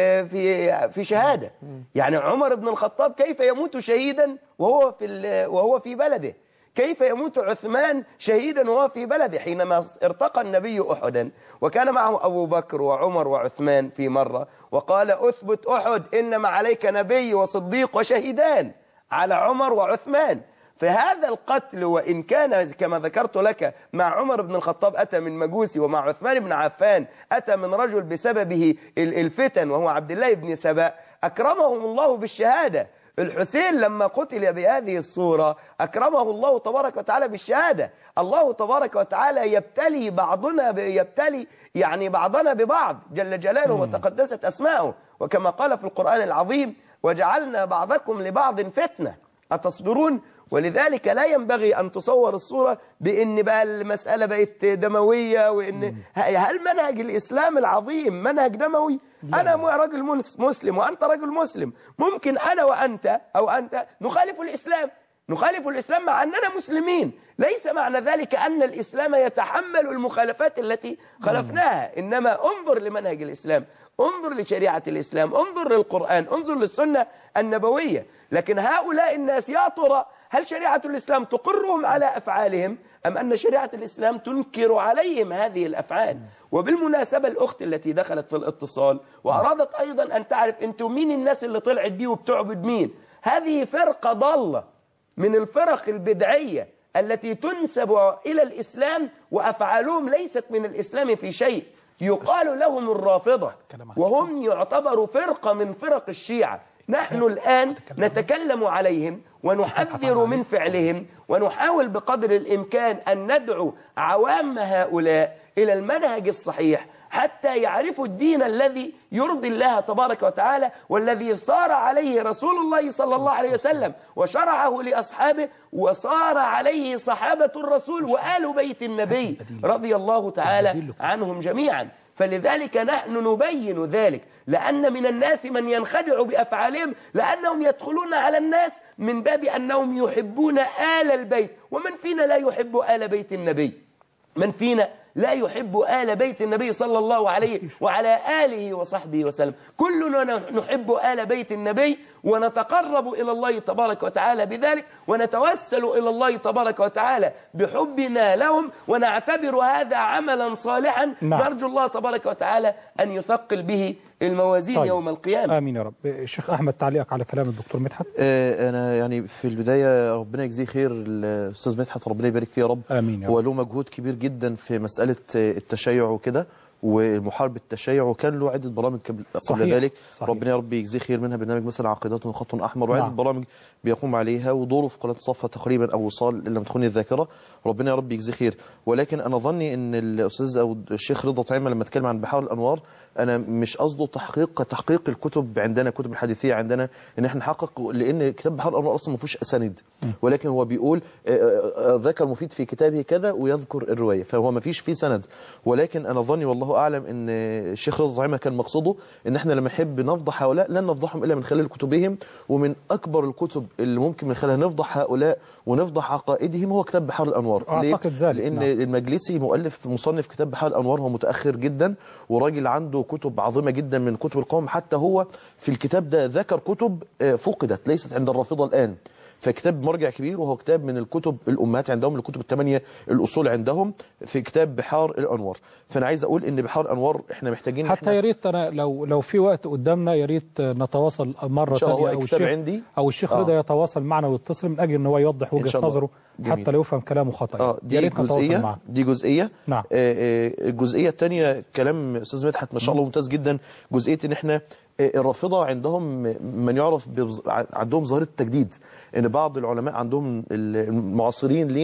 في في شهادة يعني عمر بن الخطاب كيف يموت شهيدا وهو في وهو في بلده كيف يموت عثمان شهيدا وهو في بلده حينما ارتقى النبي أحدا وكان معه أبو بكر وعمر وعثمان في مرة وقال أثبت أحد إنما عليك نبي وصديق وشهيدان على عمر وعثمان فهذا القتل وإن كان كما ذكرت لك مع عمر بن الخطاب أتى من مجوسي ومع عثمان بن عفان أتى من رجل بسببه الفتن وهو عبد الله بن سبأ أكرمهم الله بالشهادة الحسين لما قتل بهذه الصورة أكرمه الله تبارك وتعالى بالشهادة الله تبارك وتعالى يبتلي بعضنا يبتلي يعني بعضنا ببعض جل جلاله وتقدست أسماؤه وكما قال في القرآن العظيم وجعلنا بعضكم لبعض فتنة أتصبرون ولذلك لا ينبغي أن تصور الصورة بأن بقى المسألة بقت دموية وإن هل منهج الإسلام العظيم منهج دموي أنا راجل مسلم وأنت رجل مسلم ممكن أنا وأنت أو أنت نخالف الإسلام نخالف الإسلام مع أننا مسلمين ليس معنى ذلك أن الإسلام يتحمل المخالفات التي خلفناها إنما انظر لمنهج الإسلام انظر لشريعة الإسلام انظر للقرآن انظر للسنة النبوية لكن هؤلاء الناس يا ترى هل شريعة الإسلام تقرهم على أفعالهم أم أن شريعة الإسلام تنكر عليهم هذه الأفعال وبالمناسبة الأخت التي دخلت في الاتصال وأرادت أيضا أن تعرف أنتم مين الناس اللي طلعت دي وبتعبد مين هذه فرقة ضالة من الفرق البدعية التي تنسب إلى الإسلام وأفعالهم ليست من الإسلام في شيء يقال لهم الرافضة وهم يعتبروا فرقة من فرق الشيعة نحن الآن نتكلم عليهم ونحذر من فعلهم ونحاول بقدر الإمكان أن ندعو عوام هؤلاء إلى المنهج الصحيح حتى يعرفوا الدين الذي يرضي الله تبارك وتعالى والذي صار عليه رسول الله صلى الله عليه وسلم وشرعه لأصحابه وصار عليه صحابة الرسول وآل بيت النبي رضي الله تعالى عنهم جميعا فلذلك نحن نبين ذلك لأن من الناس من ينخدع بأفعالهم لأنهم يدخلون على الناس من باب أنهم يحبون آل البيت ومن فينا لا يحب آل بيت النبي من فينا لا يحب آل بيت النبي صلى الله عليه وعلى آله وصحبه وسلم كلنا نحب آل بيت النبي ونتقرب إلى الله تبارك وتعالى بذلك ونتوسل إلى الله تبارك وتعالى بحبنا لهم ونعتبر هذا عملا صالحا نعم. نرجو الله تبارك وتعالى أن يثقل به الموازين طيب. يوم القيامة آمين يا رب الشيخ أحمد تعليقك على كلام الدكتور مدحت آه، انا يعني في البدايه ربنا يجزيه خير الاستاذ مدحت ربنا يبارك فيه يا رب آمين يا هو رب له مجهود كبير جدا في مساله آه، التشيع وكده ومحاربه التشيع وكان له عده برامج قبل قبل صحيح، ذلك صحيح. ربنا يا رب يجزيه خير منها برنامج مثلا عقيدات خط احمر وعده نعم. برامج بيقوم عليها ودوره في قناه صفا تقريبا او وصال ان لم تخني الذاكره ربنا يا رب يجزيه خير ولكن انا ظني ان الاستاذ او الشيخ رضا طعيمه لما اتكلم عن بحار الانوار انا مش قصده تحقيق تحقيق الكتب عندنا كتب الحديثيه عندنا ان احنا نحقق لان كتاب بحار الانوار اصلا ما فيهوش اسانيد ولكن هو بيقول آه، آه، آه، ذكر مفيد في كتابه كذا ويذكر الروايه فهو ما فيش فيه سند ولكن انا ظني والله اعلم ان الشيخ رضا طعيمه كان مقصده ان احنا لما نحب نفضح هؤلاء لن نفضحهم الا من خلال كتبهم ومن اكبر الكتب اللي ممكن من خلالها نفضح هؤلاء ونفضح عقائدهم هو كتاب بحار الانوار ليه؟ أعتقد ذلك، لان نعم. المجلسي مؤلف مصنف كتاب بحار الانوار هو متاخر جدا وراجل عنده كتب عظيمه جدا من كتب القوم حتى هو في الكتاب ده ذكر كتب آه، فقدت ليست عند الرافضه الان فكتاب مرجع كبير وهو كتاب من الكتب الامهات عندهم الكتب الثمانيه الاصول عندهم في كتاب بحار الانوار فانا عايز اقول ان بحار الانوار احنا محتاجين إن حتى يا ريت انا لو لو في وقت قدامنا يا ريت نتواصل مره إن شاء الله ثانيه هو او الكتاب الشيخ عندي. او الشيخ آه. رضا يتواصل معنا ويتصل من اجل ان هو يوضح إن وجهه شاء الله. نظره جميل. حتى لا يفهم كلامه خطا اه يا دي ريت نتواصل جزئيه معه دي جزئيه نعم. آه، آه، الجزئيه الثانيه كلام استاذ مدحت ما شاء الله ممتاز جدا جزئيه ان احنا آه، الرافضه عندهم من يعرف ببز- عندهم ظاهره التجديد ان بعض العلماء عندهم المعاصرين لينا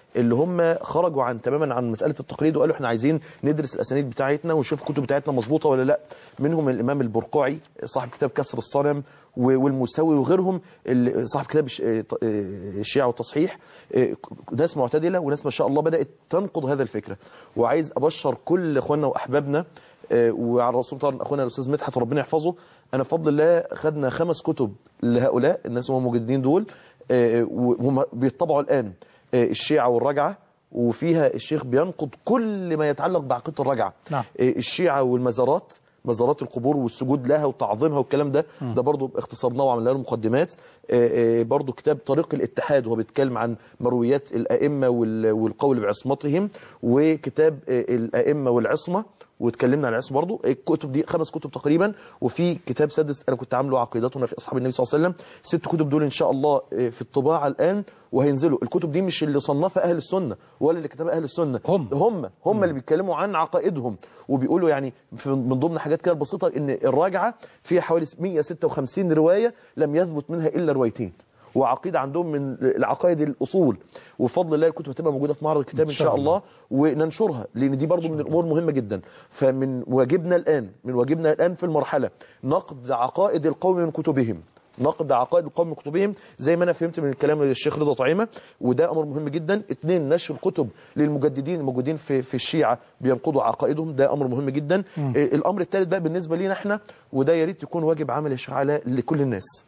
اللي هم خرجوا عن تماما عن مساله التقليد وقالوا احنا عايزين ندرس الاسانيد بتاعتنا ونشوف الكتب بتاعتنا مظبوطه ولا لا منهم الامام البرقعي صاحب كتاب كسر الصنم و- والمساوي وغيرهم اللي- صاحب كتاب الش- آه، ط- آه، الشيعه والتصحيح آه، ناس معتدله وناس ما شاء الله بدات تنقض هذا الفكره وعايز ابشر كل اخواننا واحبابنا آه، وعلى الرسول طبعا اخونا الاستاذ مدحت ربنا يحفظه انا بفضل الله خدنا خمس كتب لهؤلاء الناس هم المجددين دول آه، وهم بيطبعوا الان آه، الشيعه والرجعه وفيها الشيخ بينقض كل ما يتعلق بعقيده الرجعه نعم. آه، الشيعه والمزارات مزارات القبور والسجود لها وتعظيمها والكلام ده مم. ده برضو اختصرناه وعملنا له مقدمات آه، آه، برضو كتاب طريق الاتحاد وهو بيتكلم عن مرويات الائمه وال- والقول بعصمتهم وكتاب آه، الائمه والعصمه واتكلمنا عن العصمه برضو الكتب دي خمس كتب تقريبا وفي كتاب سادس انا كنت عامله عقيدتنا في اصحاب النبي صلى الله عليه وسلم ست كتب دول ان شاء الله آه، في الطباعه الان وهينزلوا الكتب دي مش اللي صنفها اهل السنه ولا اللي كتبها اهل السنه هم هم هم اللي بيتكلموا عن عقائدهم وبيقولوا يعني في من ضمن حاجات كده بسيطه ان الراجعه فيها حوالي 156 روايه لم يثبت منها الا روايتين وعقيده عندهم من العقائد الاصول وبفضل الله الكتب هتبقى موجوده في معرض الكتاب ان شاء الله وننشرها لان دي برضو من الامور مهمه جدا فمن واجبنا الان من واجبنا الان في المرحله نقد عقائد القوم من كتبهم نقد عقائد القوم من كتبهم زي ما انا فهمت من الكلام للشيخ رضا طعيمه وده امر مهم جدا اثنين نشر كتب للمجددين الموجودين في في الشيعه بينقضوا عقائدهم ده امر مهم جدا مم. آه، الامر الثالث بقى بالنسبه لينا احنا وده يا ريت يكون واجب عمل يا شيخ علاء لكل الناس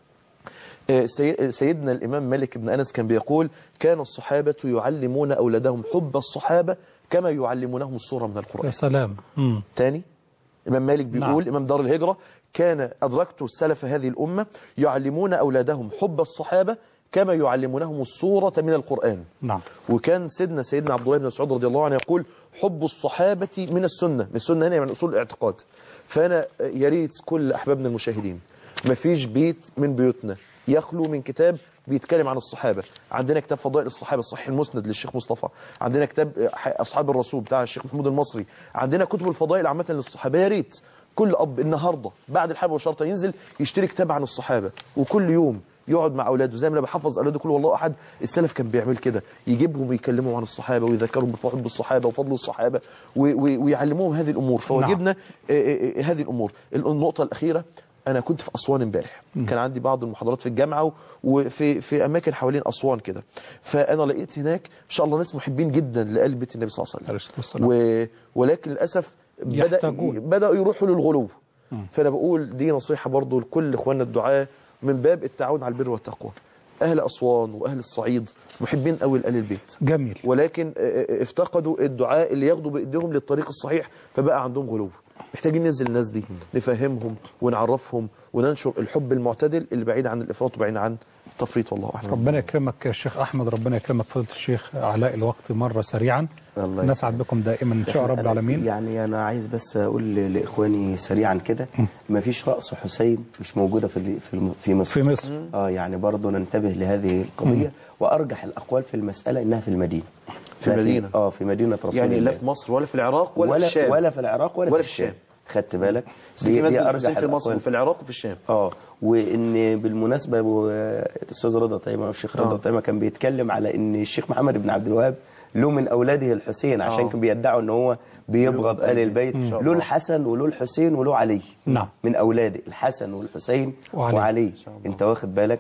آه، سي- سيدنا الإمام مالك بن أنس كان بيقول كان الصحابة يعلمون أولادهم حب الصحابة كما يعلمونهم الصورة من القرآن يا سلام مم. تاني إمام مالك بيقول نعم. إمام دار الهجرة كان أدركت السلف هذه الأمة يعلمون أولادهم حب الصحابة كما يعلمونهم الصورة من القرآن نعم وكان سيدنا سيدنا عبد الله بن مسعود رضي الله عنه يقول حب الصحابة من السنة من السنة هنا من أصول الاعتقاد فأنا يا ريت كل أحبابنا المشاهدين ما فيش بيت من بيوتنا يخلو من كتاب بيتكلم عن الصحابة عندنا كتاب فضائل الصحابة الصحيح المسند للشيخ مصطفى عندنا كتاب أصحاب الرسول بتاع الشيخ محمود المصري عندنا كتب الفضائل عامة للصحابة يا ريت كل أب النهاردة بعد الحلقة وشرطة ينزل يشتري كتاب عن الصحابة وكل يوم يقعد مع اولاده زي ما انا بحفظ اولاده كل والله احد السلف كان بيعمل كده يجيبهم ويكلمهم عن الصحابه ويذكرهم بفضل الصحابه وفضل الصحابه و- و- ويعلموهم هذه الامور فواجبنا آه، آه، آه، هذه الامور النقطه الاخيره انا كنت في اسوان امبارح كان عندي بعض المحاضرات في الجامعه و- وفي في اماكن حوالين اسوان كده فانا لقيت هناك ان شاء الله ناس محبين جدا لآل بيت النبي صلى الله عليه وسلم و... ولكن للاسف بدا يحتاجون. بداوا يروحوا للغلو فانا بقول دي نصيحه برضو لكل اخواننا الدعاه من باب التعاون على البر والتقوى اهل اسوان واهل الصعيد محبين قوي لآل البيت جميل ولكن آه، آه، افتقدوا الدعاء اللي ياخدوا بايديهم للطريق الصحيح فبقى عندهم غلو محتاجين ننزل الناس دي نفهمهم ونعرفهم وننشر الحب المعتدل اللي بعيد عن الافراط وبعيد عن التفريط والله اعلم ربنا يكرمك يا شيخ احمد ربنا يكرمك فضيله الشيخ علاء الوقت مره سريعا الله نسعد بكم دائما ان شاء رب العالمين يعني انا عايز بس اقول ل- لاخواني سريعا كده ما فيش راس حسين مش موجوده في ال- في الم- في مصر في مصر. اه يعني برضه ننتبه لهذه القضيه مم. وارجح الاقوال في المساله انها في المدينه في لا المدينة. اه في مدينه رسول يعني الله لا في مصر ولا في العراق ولا, ولا في الشام ولا في العراق ولا, ولا في في الشام خدت بالك بس في مسجد أرجح الحسين في مصر الأقوال. وفي العراق وفي الشام اه وان بالمناسبه أبو- الاستاذ رضا طيمه والشيخ رضا آه. طيمه كان بيتكلم على ان الشيخ محمد بن عبد الوهاب له من اولاده الحسين عشان آه. كان بيدعوا ان هو بيبغض ال البيت إن شاء له الله. الحسن وله الحسين وله علي نعم. من اولاده الحسن والحسين وعلي. وعلي انت واخد بالك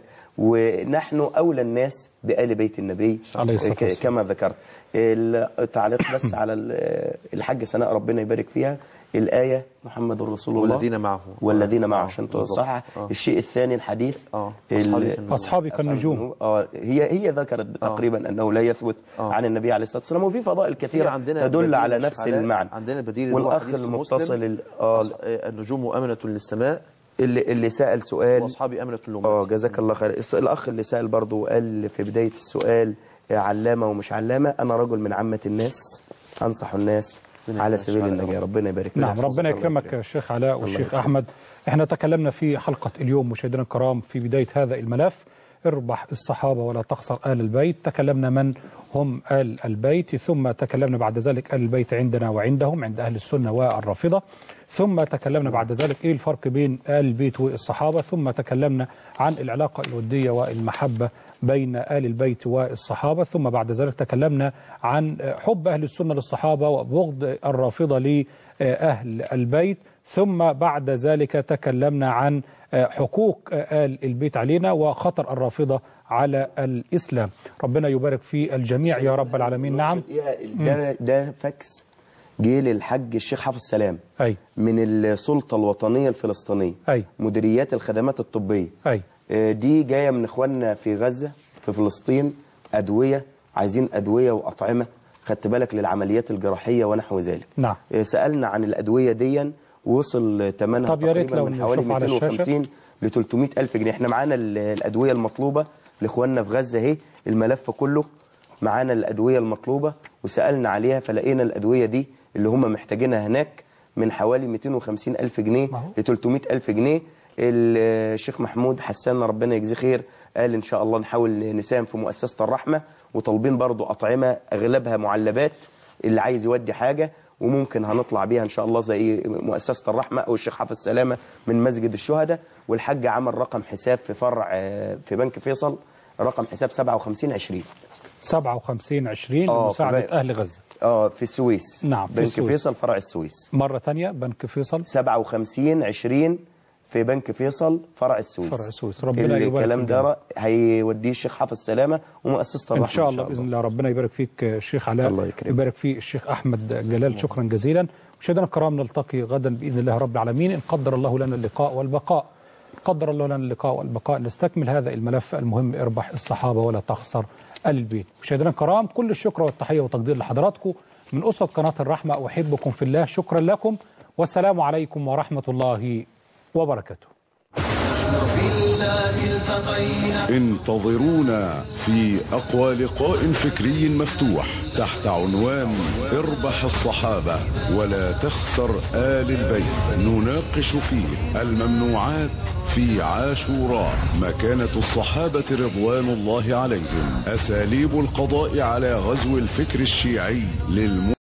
ونحن اولى الناس بآل بيت النبي عليه الصلاة ك- والسلام. كما ذكرت التعليق بس على ال- الحاجه سناء ربنا يبارك فيها الآية محمد رسول الله والذين معه. والذين معه آه، عشان بالظبط. صح آه. الشيء الثاني الحديث آه. ال- أصحابي كالنجوم. أصحابي كالنجوم. اه هي هي ذكرت تقريبا انه لا يثبت آه. عن النبي عليه الصلاه والسلام وفي فضائل في كثيره عندنا تدل بديل على يا شيخ نفس علاء، المعنى عندنا البديل اللي هو والاخ حديث المتصل مسلم، ال- اه أص- آه، النجوم أمنة للسماء اللي اللي سال سؤال واصحابي امنه اه الامه جزاك الله خير الس- الاخ اللي سال برضه قال في بدايه السؤال آه، علامه ومش علامه انا رجل من عامه الناس انصح الناس على سبيل النجاه ربنا يبارك نعم فيك. ربنا يكرمك يا الشيخ علاء والشيخ أحمد احنا تكلمنا في حلقة اليوم مشاهدينا الكرام في بداية هذا الملف اربح الصحابة ولا تخسر آل البيت تكلمنا من هم آل البيت ثم تكلمنا بعد ذلك آل البيت عندنا وعندهم عند أهل السنة والرافضة ثم تكلمنا بعد ذلك إيه الفرق بين آل البيت والصحابة ثم تكلمنا عن العلاقة الودية والمحبة بين آل البيت والصحابة ثم بعد ذلك تكلمنا عن حب أهل السنة للصحابة وبغض الرافضة لأهل البيت ثم بعد ذلك تكلمنا عن حقوق آل البيت علينا وخطر الرافضة على الإسلام ربنا يبارك في الجميع يا رب العالمين نعم ده ده فاكس جه للحج الشيخ حافظ سلام أي من السلطه الوطنيه الفلسطينيه أي مديريات الخدمات الطبيه أي آه، دي جايه من اخواننا في غزه في فلسطين ادويه عايزين ادويه واطعمه خدت بالك للعمليات الجراحيه ونحو ذلك نعم آه، سالنا عن الادويه دي وصل ثمنها طب يا ريت تقريبا لو من حوالي نشوف على الشاشة. 250 ل 300 الف جنيه احنا معانا ال- الادويه المطلوبه لاخواننا في غزه اهي الملف كله معانا الادويه المطلوبه وسالنا عليها فلقينا الادويه دي اللي هم محتاجينها هناك من حوالي 250 الف جنيه ل 300 الف جنيه الشيخ محمود حسان ربنا يجزيه خير قال ان شاء الله نحاول نساهم في مؤسسه الرحمه وطالبين برضو اطعمه اغلبها معلبات اللي عايز يودي حاجه وممكن هنطلع بيها ان شاء الله زي مؤسسه الرحمه او الشيخ حافظ سلامه من مسجد الشهداء والحاج عمل رقم حساب في فرع آه، في بنك فيصل رقم حساب 57 20 57 20 آه، لمساعدة في- أهل غزة اه في السويس نعم، في بنك السويس. فيصل فرع السويس مرة ثانية بنك فيصل 57 20 في بنك فيصل فرع السويس فرع السويس. ربنا يبارك الكلام في ده هيوديه الشيخ حافظ سلامه ومؤسسه الرحمه إن شاء الله بإذن الله ربنا يبارك فيك الشيخ علاء الله يكرمك. يبارك فيك الشيخ أحمد جلال شكرا جزيلا مشاهدينا الكرام نلتقي غدا بإذن الله رب العالمين إن قدر الله لنا اللقاء والبقاء قدر الله لنا اللقاء والبقاء نستكمل هذا الملف المهم اربح الصحابة ولا تخسر آل البيت مشاهدينا الكرام كل الشكر والتحية والتقدير لحضراتكم من أسرة قناة الرحمة أحبكم في الله شكرا لكم والسلام عليكم ورحمة الله وبركاته انتظرونا في أقوى لقاء فكري مفتوح تحت عنوان اربح الصحابة ولا تخسر آل البيت نناقش فيه الممنوعات في عاشوراء مكانة الصحابة رضوان الله عليهم أساليب القضاء على غزو الفكر الشيعي للم